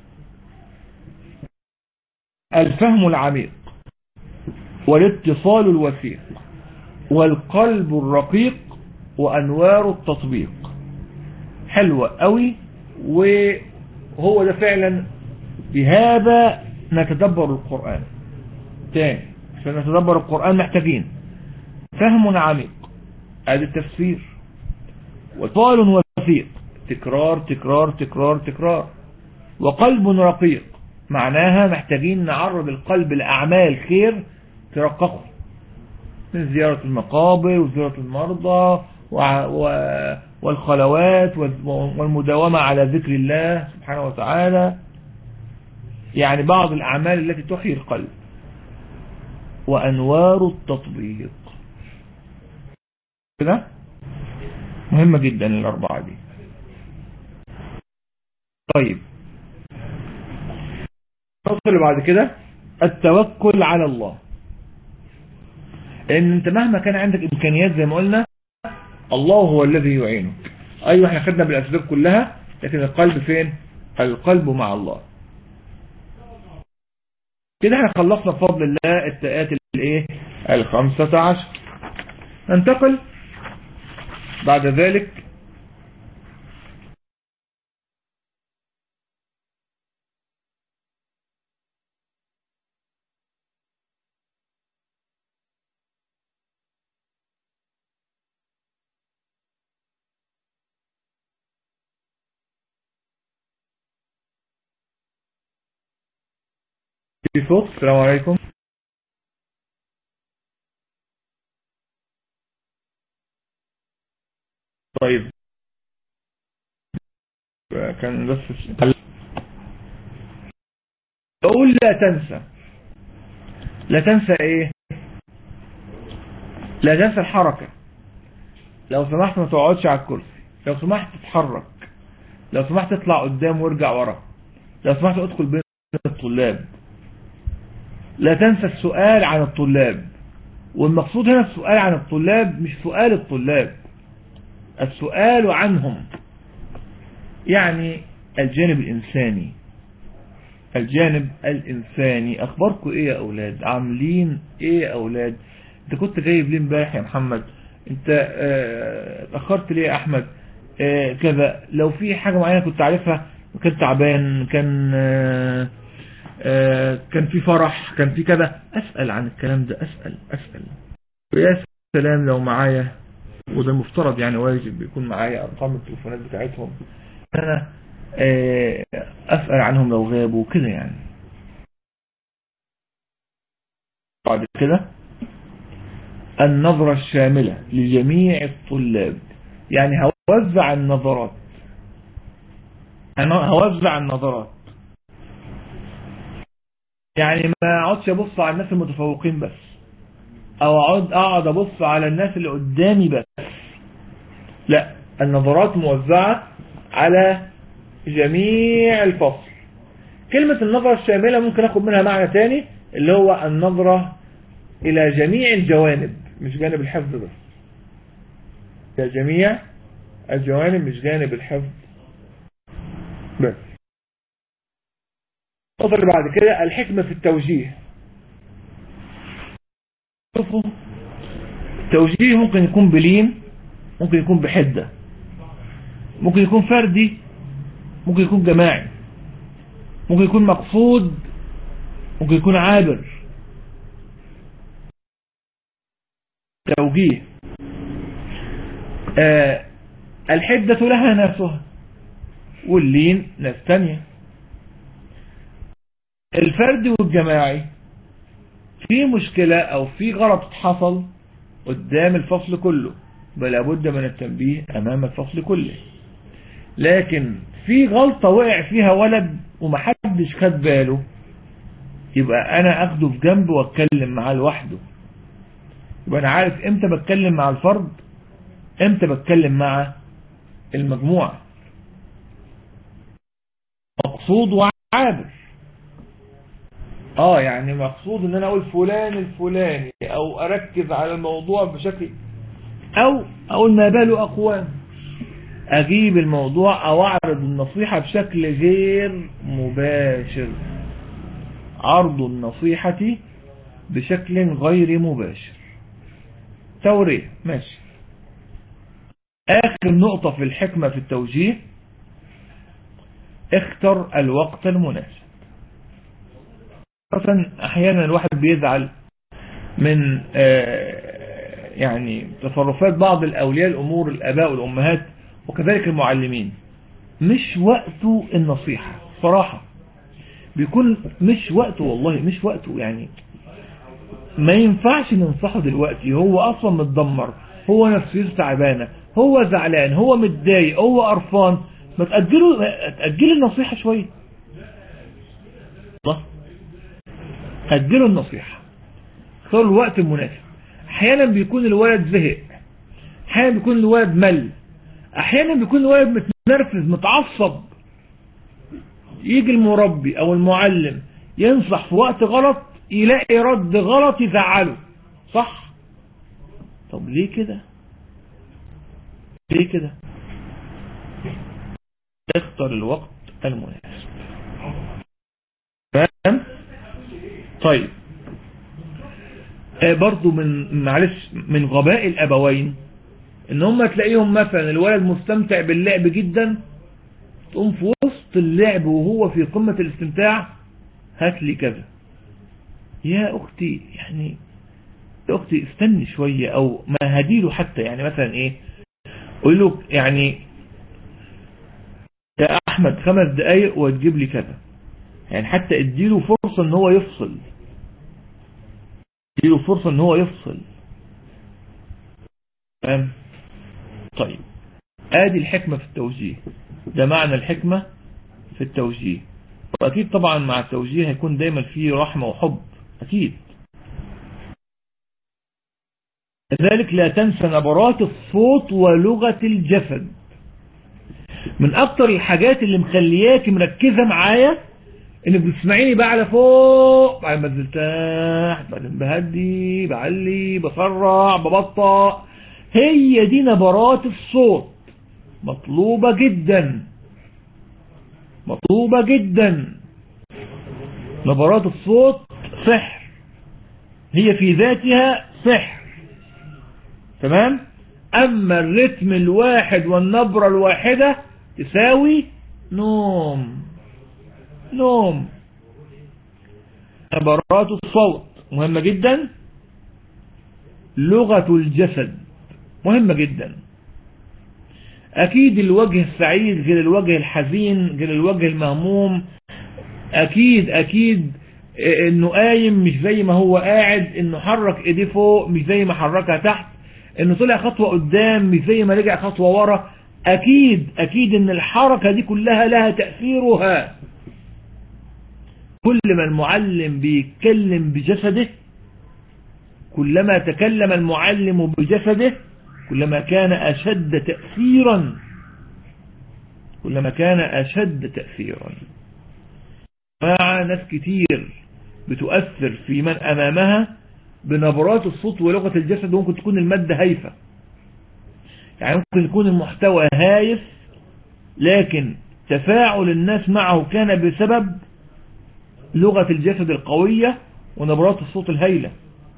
الفهم العميق والاتصال الوثيق والقلب الرقيق وأنوار التطبيق حلوة قوي وهو ده فعلا بهذا نتدبر القرآن تاني عشان نتدبر القرآن محتاجين فهم عميق ادي التفسير وطال وثيق تكرار تكرار تكرار تكرار وقلب رقيق معناها محتاجين نعرض القلب لأعمال خير ترققه من زيارة المقابر وزيارة المرضى والخلوات والمداومة على ذكر الله سبحانه وتعالى يعني بعض الأعمال التي تحيي القلب وأنوار التطبيق كده مهمة جدا الأربعة دي طيب النقطة اللي بعد كده التوكل على الله ان انت مهما كان عندك امكانيات زي ما قلنا الله هو الذي يعينك ايوه احنا خدنا بالاسباب كلها لكن القلب فين القلب مع الله كده احنا خلصنا بفضل الله التآت الايه الخمسة عشر ننتقل بعد ذلك في صوت السلام عليكم طيب كان بس اقول لا تنسى لا تنسى ايه لا تنسى الحركة لو سمحت ما تقعدش على الكرسي لو سمحت تتحرك لو سمحت اطلع قدام وارجع ورا لو سمحت ادخل بين الطلاب لا تنسى السؤال عن الطلاب والمقصود هنا السؤال عن الطلاب مش سؤال الطلاب السؤال عنهم يعني الجانب الإنساني الجانب الإنساني أخباركم إيه يا أولاد عاملين إيه يا أولاد أنت كنت جايب ليه امبارح يا محمد أنت اتأخرت ليه يا أحمد اه كذا لو في حاجة معينة كنت عارفها كان تعبان كان اه اه كان في فرح كان في كذا أسأل عن الكلام ده أسأل أسأل ويا سلام لو معايا وده المفترض يعني واجب يكون معايا أرقام التليفونات بتاعتهم أنا أسأل عنهم لو غابوا كده يعني بعد كده النظرة الشاملة لجميع الطلاب يعني هوزع النظرات هوزع النظرات يعني ما اقعدش ابص على الناس المتفوقين بس او اقعد اقعد ابص على الناس اللي قدامي بس لا النظرات موزعة على جميع الفصل كلمة النظرة الشاملة ممكن اخد منها معنى تاني اللي هو النظرة الى جميع الجوانب مش جانب الحفظ بس الى جميع الجوانب مش جانب الحفظ بس النظرة اللي بعد كده الحكمة في التوجيه شوفوا التوجيه ممكن يكون بلين ممكن يكون بحدة ممكن يكون فردي ممكن يكون جماعي ممكن يكون مقصود ممكن يكون عابر توجيه آه الحدة لها ناسها واللين ناس تانية الفردي والجماعي في مشكلة او في غلط حصل قدام الفصل كله بل لابد من التنبيه امام الفصل كله لكن في غلطة وقع فيها ولد ومحدش خد باله يبقى انا اخده في جنب واتكلم معاه لوحده يبقى انا عارف امتى بتكلم مع الفرد امتى بتكلم مع المجموعة مقصود وعابر اه يعني مقصود ان انا اقول فلان الفلاني او اركز على الموضوع بشكل او اقول ما باله اقوام اجيب الموضوع او اعرض النصيحة بشكل غير مباشر عرض النصيحة بشكل غير مباشر توريه ماشي اخر نقطة في الحكمة في التوجيه اختر الوقت المناسب مثلا احيانا الواحد بيزعل من يعني تصرفات بعض الاولياء الامور الاباء والامهات وكذلك المعلمين مش وقته النصيحة صراحة بيكون مش وقته والله مش وقته يعني ما ينفعش ننصحه دلوقتي هو اصلا متدمر هو نفسيته تعبانة هو زعلان هو متضايق هو قرفان ما تأجلوا تأجلوا النصيحة شوية الله أجلوا النصيحة اختاروا الوقت المناسب احيانا بيكون الولد زهق احيانا بيكون الولد مل احيانا بيكون الولد متنرفز متعصب يجي المربي او المعلم ينصح في وقت غلط يلاقي رد غلط يزعله صح طب ليه كده ليه كده اختر الوقت المناسب فاهم طيب آه برضو من معلش من غباء الابوين ان هم تلاقيهم مثلا الولد مستمتع باللعب جدا تقوم في وسط اللعب وهو في قمة الاستمتاع هات لي كذا يا اختي يعني يا اختي استني شوية او ما هديله حتى يعني مثلا ايه قول له يعني يا احمد خمس دقايق وتجيب لي كذا يعني حتى اديله فرصة ان هو يفصل اديله فرصة ان هو يفصل فاهم طيب ادي الحكمة في التوجيه ده معنى الحكمة في التوجيه واكيد طبعا مع التوجيه هيكون دايما فيه رحمة وحب اكيد كذلك لا تنسى نبرات الصوت ولغة الجسد من اكتر الحاجات اللي مخلياك مركزة معايا انك بتسمعيني بقى على فوق بعد ما نزلت تحت بعدين بهدي بعلي بسرع ببطأ هي دي نبرات الصوت مطلوبة جدا مطلوبة جدا نبرات الصوت سحر هي في ذاتها سحر تمام أما الرتم الواحد والنبرة الواحدة تساوي نوم نوم نبرات الصوت مهمة جدا لغة الجسد مهمة جدا أكيد الوجه السعيد غير الوجه الحزين غير الوجه المهموم أكيد أكيد إنه قايم مش زي ما هو قاعد إنه حرك إيديه فوق مش زي ما حركها تحت إنه طلع خطوة قدام مش زي ما رجع خطوة ورا أكيد أكيد إن الحركة دي كلها لها تأثيرها كل ما المعلم بيتكلم بجسده كلما تكلم المعلم بجسده كلما كان أشد تأثيرا كلما كان أشد تأثيرا مع ناس كتير بتؤثر في من أمامها بنبرات الصوت ولغة الجسد وممكن تكون المادة هايفة يعني ممكن يكون المحتوى هايف لكن تفاعل الناس معه كان بسبب لغة الجسد القوية ونبرات الصوت الهائلة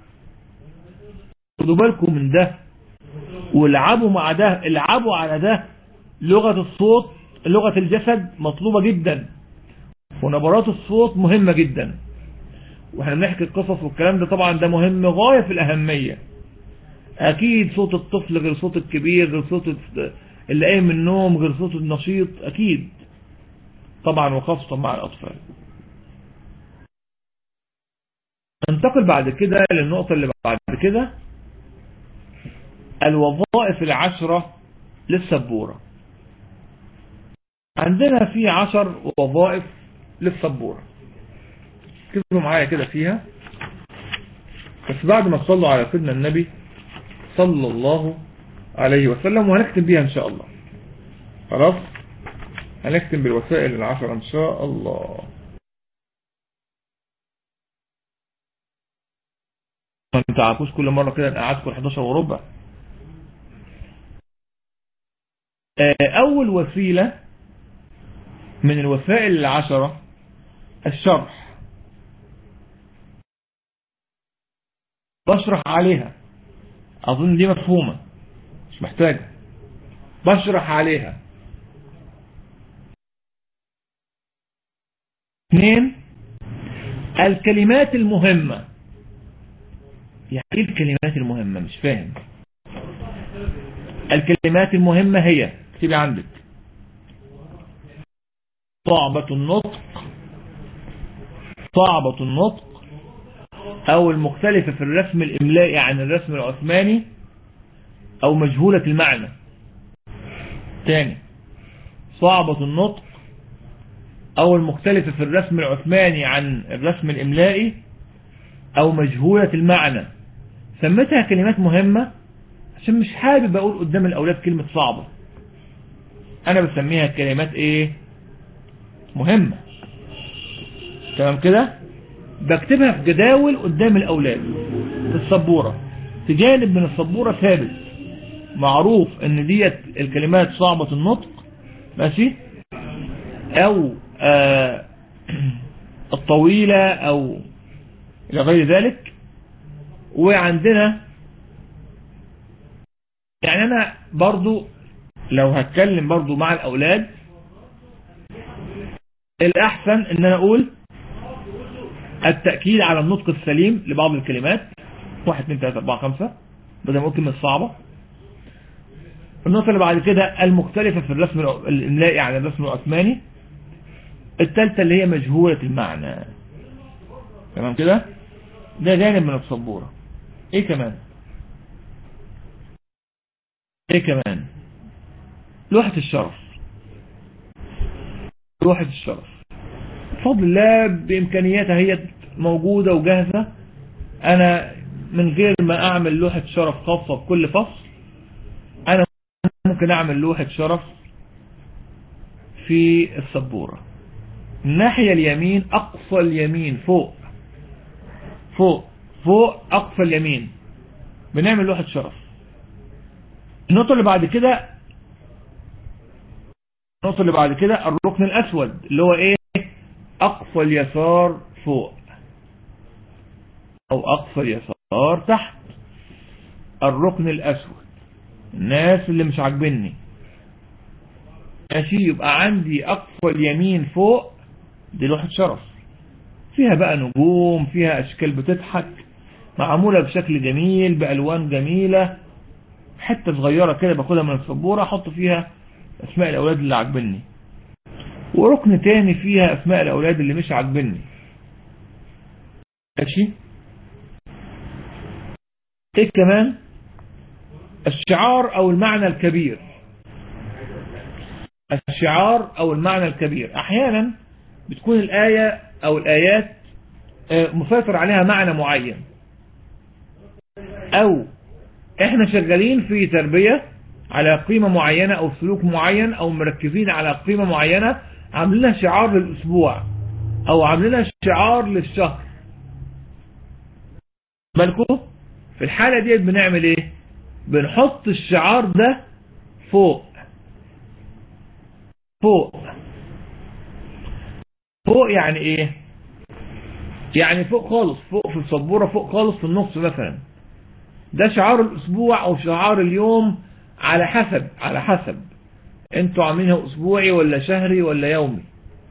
خدوا بالكم من ده والعبوا مع ده العبوا على ده لغة الصوت لغة الجسد مطلوبة جدا ونبرات الصوت مهمة جدا واحنا بنحكي القصص والكلام ده طبعا ده مهم غاية في الأهمية أكيد صوت الطفل غير صوت الكبير غير صوت اللي قايم من النوم غير صوت النشيط أكيد طبعا وخاصة مع الأطفال ننتقل بعد كده للنقطة اللي بعد كده الوظائف العشرة للسبورة عندنا في عشر وظائف للسبورة كتبوا معايا كده فيها بس بعد ما تصلوا على سيدنا النبي صلى الله عليه وسلم وهنختم بيها ان شاء الله خلاص هنختم بالوسائل العشرة ان شاء الله ما تعرفوش كل مرة كده نقعدكم 11 وربع أول وسيلة من الوسائل العشرة الشرح بشرح عليها أظن دي مفهومة مش محتاجة بشرح عليها اثنين الكلمات المهمة يعني ايه الكلمات المهمة مش فاهم الكلمات المهمة هي اكتبي عندك صعبة النطق صعبة النطق او المختلفة في الرسم الاملائي عن الرسم العثماني او مجهولة المعنى تاني صعبة النطق او المختلفة في الرسم العثماني عن الرسم الاملائي او مجهولة المعنى سميتها كلمات مهمة عشان مش حابب اقول قدام الاولاد كلمة صعبة انا بسميها كلمات ايه مهمة تمام كده بكتبها في جداول قدام الاولاد في السبورة في جانب من السبورة ثابت معروف ان ديت الكلمات صعبة النطق ماشي او آه الطويلة او الى غير ذلك وعندنا يعني انا برضو لو هتكلم برضو مع الاولاد الاحسن ان انا اقول التأكيد على النطق السليم لبعض الكلمات واحد اثنين ثلاثة اربعة خمسة بدل ما اقول كلمة صعبة النقطة اللي بعد كده المختلفة في الرسم الاملائي عن الرسم العثماني الثالثة اللي هي مجهولة المعنى تمام كده ده جانب من السبورة ايه كمان ايه كمان لوحة الشرف لوحة الشرف بفضل الله بإمكانياتها هي موجودة وجاهزة أنا من غير ما أعمل لوحة شرف خاصة بكل فصل أنا ممكن أعمل لوحة شرف في السبورة الناحية اليمين أقصى اليمين فوق فوق فوق أقصى اليمين بنعمل لوحة شرف النقطة اللي بعد كده النقطة اللي بعد كده الركن الأسود اللي هو إيه أقصى اليسار فوق او اقصى اليسار تحت الركن الاسود الناس اللي مش عاجبني ماشي يبقى عندي اقصى اليمين فوق دي لوحة شرف فيها بقى نجوم فيها اشكال بتضحك معمولة بشكل جميل بألوان جميلة حتة صغيرة كده باخدها من السبورة احط فيها اسماء الاولاد اللي عاجبني وركن تاني فيها اسماء الاولاد اللي مش عاجبني ماشي ايه كمان الشعار او المعنى الكبير الشعار او المعنى الكبير احيانا بتكون الاية او الايات مسيطر عليها معنى معين او احنا شغالين في تربية على قيمة معينة او سلوك معين او مركزين على قيمة معينة عاملين شعار للاسبوع او عاملين شعار للشهر بالكم في الحالة ديت بنعمل ايه بنحط الشعار ده فوق فوق فوق يعني ايه يعني فوق خالص فوق في السبورة فوق خالص في النص مثلا ده شعار الاسبوع او شعار اليوم على حسب على حسب انتوا عاملينها اسبوعي ولا شهري ولا يومي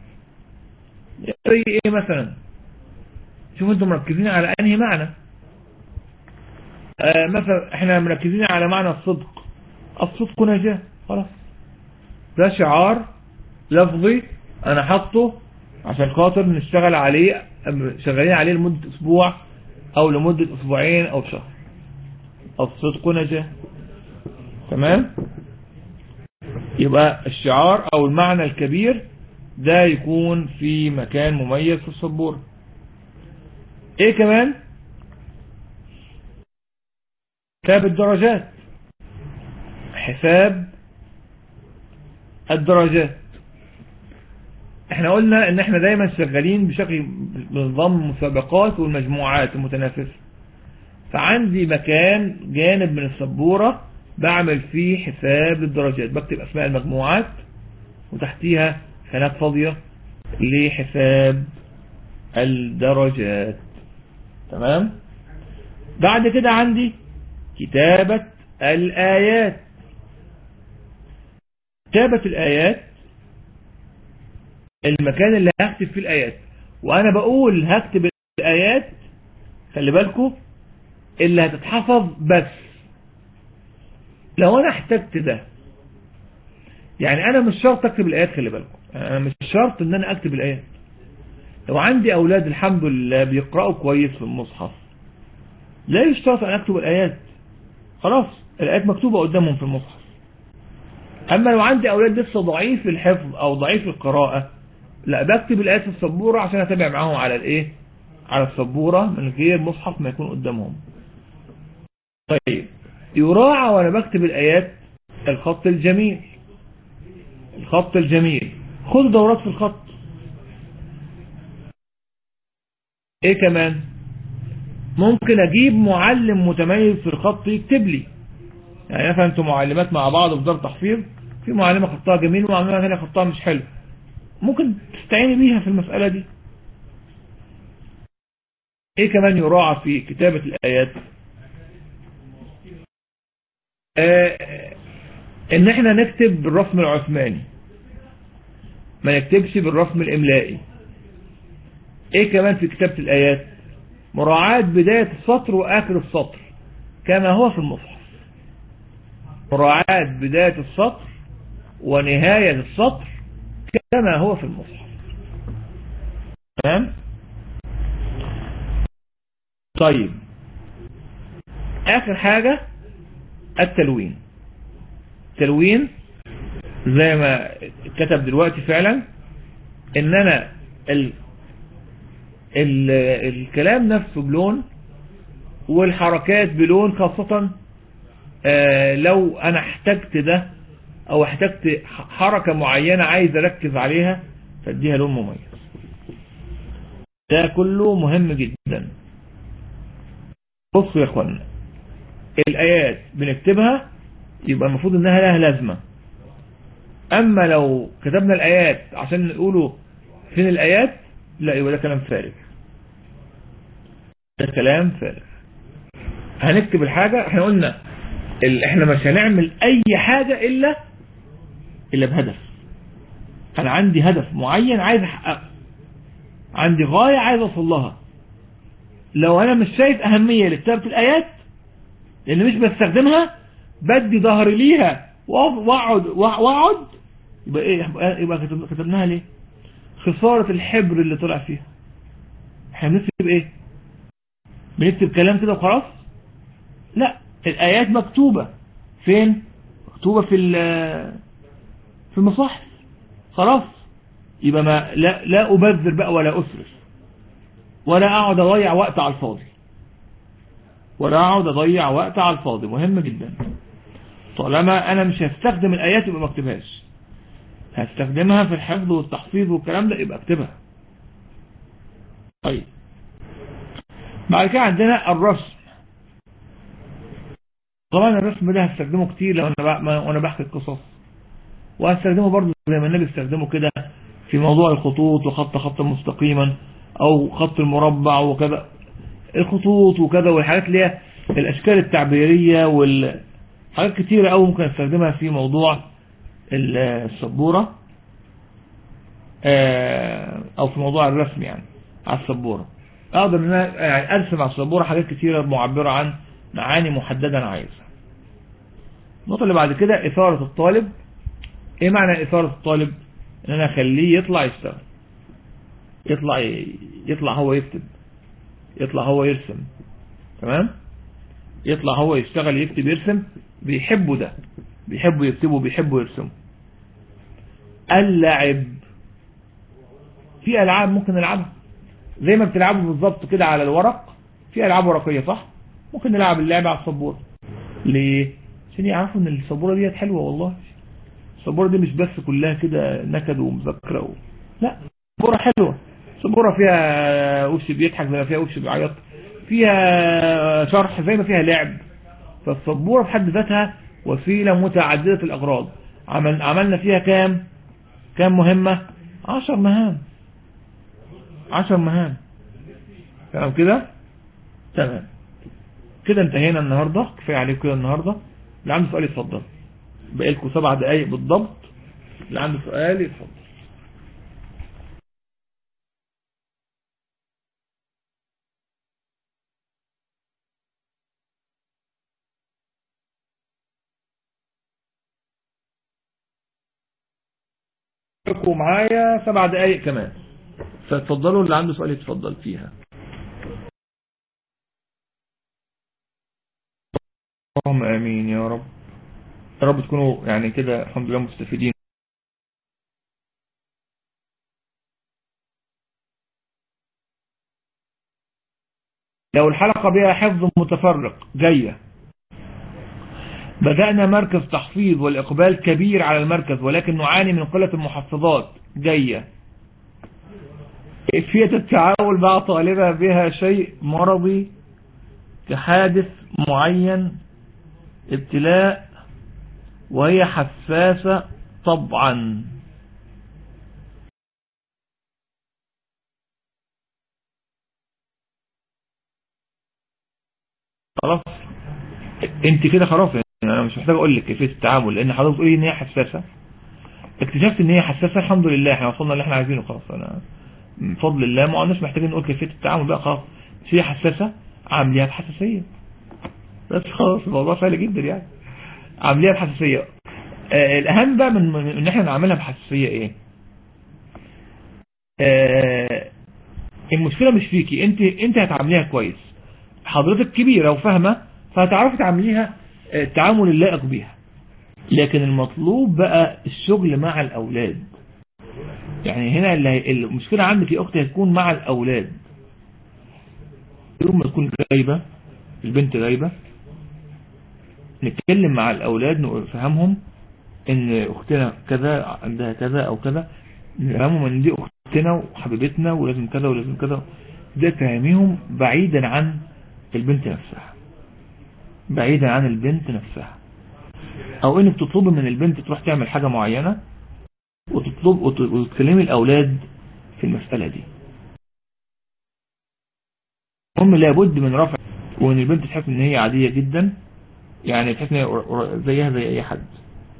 زي ايه مثلا شوفوا انتوا مركزين على انهي معنى آه مثلا احنا مركزين على معنى الصدق الصدق نجاة خلاص ده شعار لفظي انا حاطه عشان خاطر نشتغل عليه شغالين عليه لمدة اسبوع او لمدة اسبوعين او شهر الصدق نجاة تمام يبقى الشعار او المعنى الكبير ده يكون في مكان مميز في السبورة ايه كمان حساب الدرجات حساب الدرجات احنا قلنا ان احنا دايما شغالين بشكل بنظام المسابقات والمجموعات المتنافسة فعندي مكان جانب من السبورة بعمل فيه حساب للدرجات بكتب اسماء المجموعات وتحتيها خانات فاضية لحساب الدرجات تمام بعد كده عندي كتابة الآيات كتابة الآيات المكان اللي هكتب فيه الآيات وأنا بقول هكتب الآيات خلي بالكم اللي هتتحفظ بس لو أنا احتجت ده يعني أنا مش شرط أكتب الآيات خلي بالكم أنا مش شرط أن أنا أكتب الآيات لو عندي أولاد الحمد لله بيقرأوا كويس في المصحف لا يشترط أن أكتب الآيات خلاص الآيات مكتوبة قدامهم في المصحف أما لو عندي أولاد لسه ضعيف الحفظ أو ضعيف القراءة لا بكتب الآيات في السبورة عشان أتابع معاهم على الإيه على السبورة من غير مصحف ما يكون قدامهم طيب يراعى وأنا بكتب الآيات الخط الجميل الخط الجميل خد دورات في الخط ايه كمان ممكن اجيب معلم متميز في الخط يكتب لي يعني مثلا انتوا معلمات مع بعض في دار تحفيظ في معلمة خطها جميل ومعلمة ثانيه خطها مش حلو ممكن تستعيني بيها في المسألة دي ايه كمان يراعى في كتابة الايات آه ان احنا نكتب بالرسم العثماني ما نكتبش بالرسم الاملائي ايه كمان في كتابة الايات مراعاة بداية السطر واخر السطر كما هو في المصحف مراعاة بداية السطر ونهاية السطر كما هو في المصحف تمام طيب اخر حاجة التلوين تلوين زي ما كتب دلوقتي فعلا ان انا ال ال الكلام نفسه بلون والحركات بلون خاصة آه لو انا احتجت ده او احتجت حركة معينة عايز اركز عليها فاديها لون مميز ده كله مهم جدا بصوا يا اخوانا الايات بنكتبها يبقى المفروض انها لها لازمة اما لو كتبنا الايات عشان نقوله فين الايات لا يبقى ده كلام فارغ ده كلام فارغ هنكتب الحاجة احنا قلنا ال... احنا مش هنعمل اي حاجة الا الا بهدف انا عندي هدف معين عايز احققه عندي غاية عايز اوصل لها لو انا مش شايف اهمية لكتابة الايات لان مش بستخدمها بدي ظهري ليها واقعد واقعد يبقى ايه يبقى كتبناها ليه خسارة الحبر اللي طلع فيها احنا بنكتب ايه بنكتب كلام كده وخلاص لا الايات مكتوبة فين مكتوبة في في المصاحف خلاص يبقى ما لا لا ابذر بقى ولا اسرف ولا اقعد اضيع وقت على الفاضي ولا اقعد اضيع وقت على الفاضي مهم جدا طالما انا مش هستخدم الايات يبقى ما اكتبهاش هستخدمها في الحفظ والتحفيظ والكلام ده يبقى اكتبها طيب بعد كده عندنا الرسم طبعا الرسم ده هستخدمه كتير لو انا وانا بحكي القصص وهستخدمه برضه زي ما النبي استخدمه كده في موضوع الخطوط وخط خط مستقيما او خط المربع وكذا الخطوط وكذا والحاجات اللي هي الاشكال التعبيرية والحاجات كتيرة او ممكن استخدمها في موضوع السبورة او في موضوع الرسم يعني على السبورة اقدر ان انا يعني ارسم على السبورة حاجات كتيرة معبرة عن معاني محددة انا عايزها النقطة اللي بعد كده اثارة الطالب ايه معنى اثارة الطالب ان انا اخليه يطلع يشتغل يطلع يطلع هو يكتب يطلع هو يرسم تمام يطلع هو يشتغل يكتب يرسم بيحبوا ده بيحبوا يكتبوا بيحبوا يرسموا اللعب في العاب ممكن نلعبها زي ما بتلعبوا بالظبط كده على الورق في العاب ورقيه صح ممكن نلعب اللعبه على السبوره ليه عشان يعرفوا ان السبوره ديت حلوه والله السبوره دي مش بس كلها كده نكد ومذاكره و... لا سبوره حلوه سبوره فيها وش بيضحك زي ما فيها وش بيعيط فيها شرح زي ما فيها لعب فالسبوره في حد ذاتها وسيله متعدده الاغراض عمل عملنا فيها كام كام مهمه 10 مهام 10 مهام تمام كده تمام كده انتهينا النهارده كفايه عليكم كده النهارده اللي عنده سؤال يتفضل بقى لكم سبع دقايق بالضبط اللي عنده سؤال يتفضل لكم معايا سبع دقايق كمان فتفضلوا اللي عنده سؤال يتفضل فيها اللهم امين يا رب يا رب تكونوا يعني كده الحمد لله مستفيدين لو الحلقة بها حفظ متفرق جاية بدأنا مركز تحفيظ والإقبال كبير على المركز ولكن نعاني من قلة المحفظات جاية كيفية التعامل مع طالبة بها شيء مرضي كحادث معين ابتلاء وهي حساسة طبعا خلاص انت كده خلاص يعني انا مش محتاج اقول لك كيفيه التعامل لان حضرتك بتقولي ان هي حساسه اكتشفت ان هي حساسه الحمد لله احنا وصلنا اللي احنا عايزينه خلاص انا من فضل الله ما قلناش محتاجين نقول كيفيه التعامل بقى خلاص مش هي حساسه عامليها بحساسيه بس خلاص الموضوع سهل جدا يعني عامليها بحساسيه آه الاهم بقى من, من ان احنا نعملها بحساسيه ايه آه المشكله مش فيكي انت انت هتعمليها كويس حضرتك كبيره وفاهمه فهتعرفي تعمليها التعامل اللائق بيها لكن المطلوب بقى الشغل مع الأولاد يعني هنا اللي المشكلة عندك يا أختي هتكون مع الأولاد يوم ما تكون غايبة البنت غايبة نتكلم مع الأولاد نفهمهم إن أختنا كذا عندها كذا أو كذا نفهمهم إن دي أختنا وحبيبتنا ولازم كذا ولازم كذا ده تفهميهم بعيدا عن البنت نفسها بعيدا عن البنت نفسها او انك تطلبي من البنت تروح تعمل حاجة معينة وتطلب وتكلمي الاولاد في المسألة دي المهم لابد من رفع وان البنت تحس ان هي عادية جدا يعني تحس ان هي زيها زي اي حد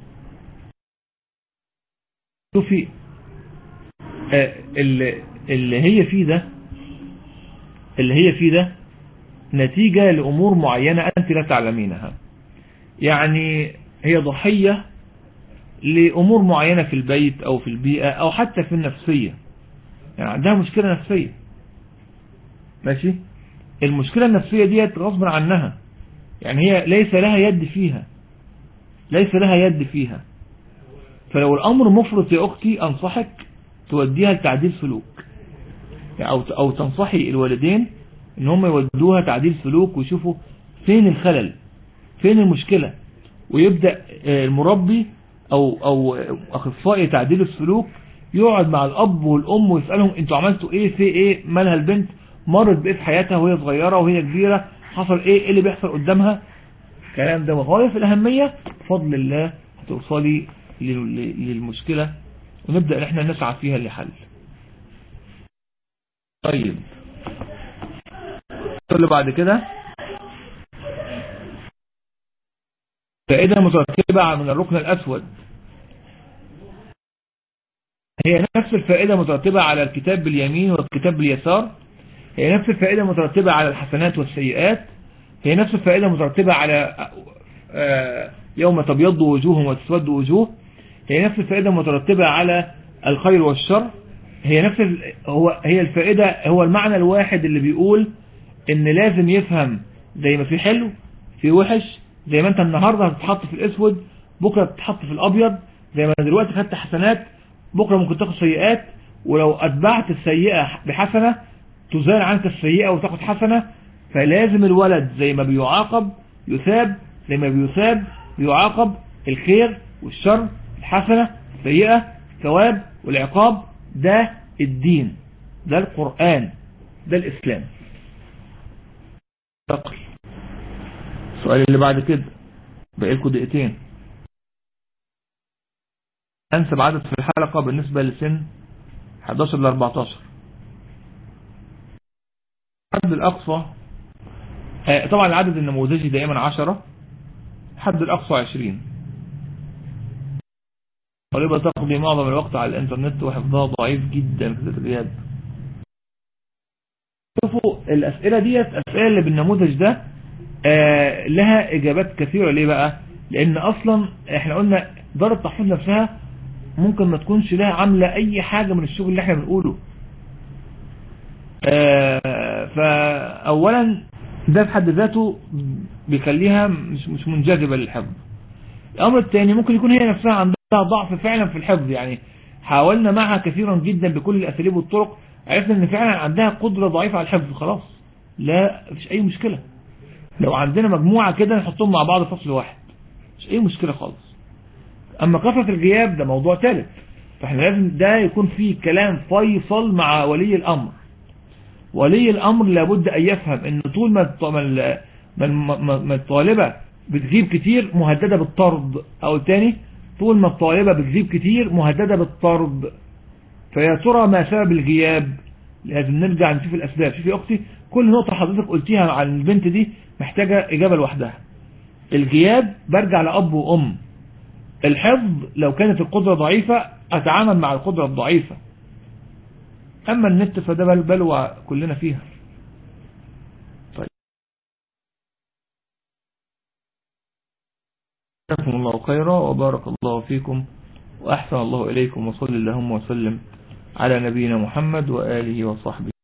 شوفي آه، اللي, اللي هي فيه ده اللي هي فيه ده نتيجة لأمور معينة أنت لا تعلمينها يعني هي ضحية لأمور معينة في البيت أو في البيئة أو حتى في النفسية يعني عندها مشكلة نفسية ماشي المشكلة النفسية ديت غصب عنها يعني هي ليس لها يد فيها ليس لها يد فيها فلو الأمر مفرط يا أختي أنصحك توديها لتعديل سلوك يعني أو أو تنصحي الوالدين ان هم يودوها تعديل سلوك ويشوفوا فين الخلل فين المشكلة ويبدأ المربي او او اخصائي تعديل السلوك يقعد مع الاب والام ويسألهم انتوا عملتوا ايه في ايه مالها البنت مرت بايه في حياتها وهي صغيرة وهي كبيرة حصل ايه ايه اللي بيحصل قدامها الكلام ده غاية في الاهمية بفضل الله هتوصلي للمشكلة ونبدأ احنا نسعى فيها لحل طيب اللي بعد كده فائدة مترتبة من الركن الأسود هي نفس الفائدة مترتبة على الكتاب باليمين والكتاب باليسار هي نفس الفائدة مترتبة على الحسنات والسيئات هي نفس الفائدة مترتبة على يوم تبيض وجوه وتسود وجوه هي نفس الفائدة مترتبة على الخير والشر هي نفس هو هي الفائدة هو المعنى الواحد اللي بيقول ان لازم يفهم زي ما في حلو في وحش زي ما انت النهاردة هتتحط في الاسود بكرة تتحط في الابيض زي ما دلوقتي خدت حسنات بكرة ممكن تاخد سيئات ولو اتبعت السيئة بحسنة تزال عنك السيئة وتاخد حسنة فلازم الولد زي ما بيعاقب يثاب زي ما بيثاب بيعاقب الخير والشر الحسنة السيئة الثواب والعقاب ده الدين ده القرآن ده الإسلام تقل السؤال اللي بعد كده بقى لكم دقيقتين أنسب عدد في الحلقة بالنسبة لسن 11 ل 14 الحد الأقصى طبعا العدد النموذجي دائما 10 الحد الأقصى 20 طالبة تقضي معظم الوقت على الانترنت وحفظها ضعيف جدا في الرياض شوفوا الأسئلة ديت أسئلة اللي بالنموذج ده آه لها إجابات كثيرة ليه بقى لأن أصلا احنا قلنا دار التحفيظ نفسها ممكن ما تكونش لها عاملة أي حاجة من الشغل اللي احنا بنقوله آه فأولا ده في حد ذاته بيخليها مش, مش منجذبة للحفظ الأمر الثاني ممكن يكون هي نفسها عندها ضعف فعلا في الحفظ يعني حاولنا معها كثيرا جدا بكل الأساليب والطرق عرفنا ان فعلا عندها قدرة ضعيفة على الحفظ خلاص لا مفيش اي مشكلة لو عندنا مجموعة كده نحطهم مع بعض فصل واحد مش اي مشكلة خالص اما كثرة الغياب ده موضوع ثالث فاحنا لازم ده يكون فيه كلام فيصل مع ولي الامر ولي الامر لابد ان يفهم ان طول ما ما الطالبة بتغيب كتير مهددة بالطرد او تاني طول ما الطالبة بتغيب كتير مهددة بالطرد فيا ترى ما سبب الغياب لازم نرجع نشوف الأسباب شوفي أختي كل نقطة حضرتك قلتيها عن البنت دي محتاجة إجابة لوحدها الغياب برجع لأب وأم الحفظ لو كانت القدرة ضعيفة أتعامل مع القدرة الضعيفة أما النت فده بلوى كلنا فيها طيب جزاكم الله خيرا وبارك الله فيكم وأحسن الله إليكم وصلى اللهم وسلم على نبينا محمد وآله وصحبه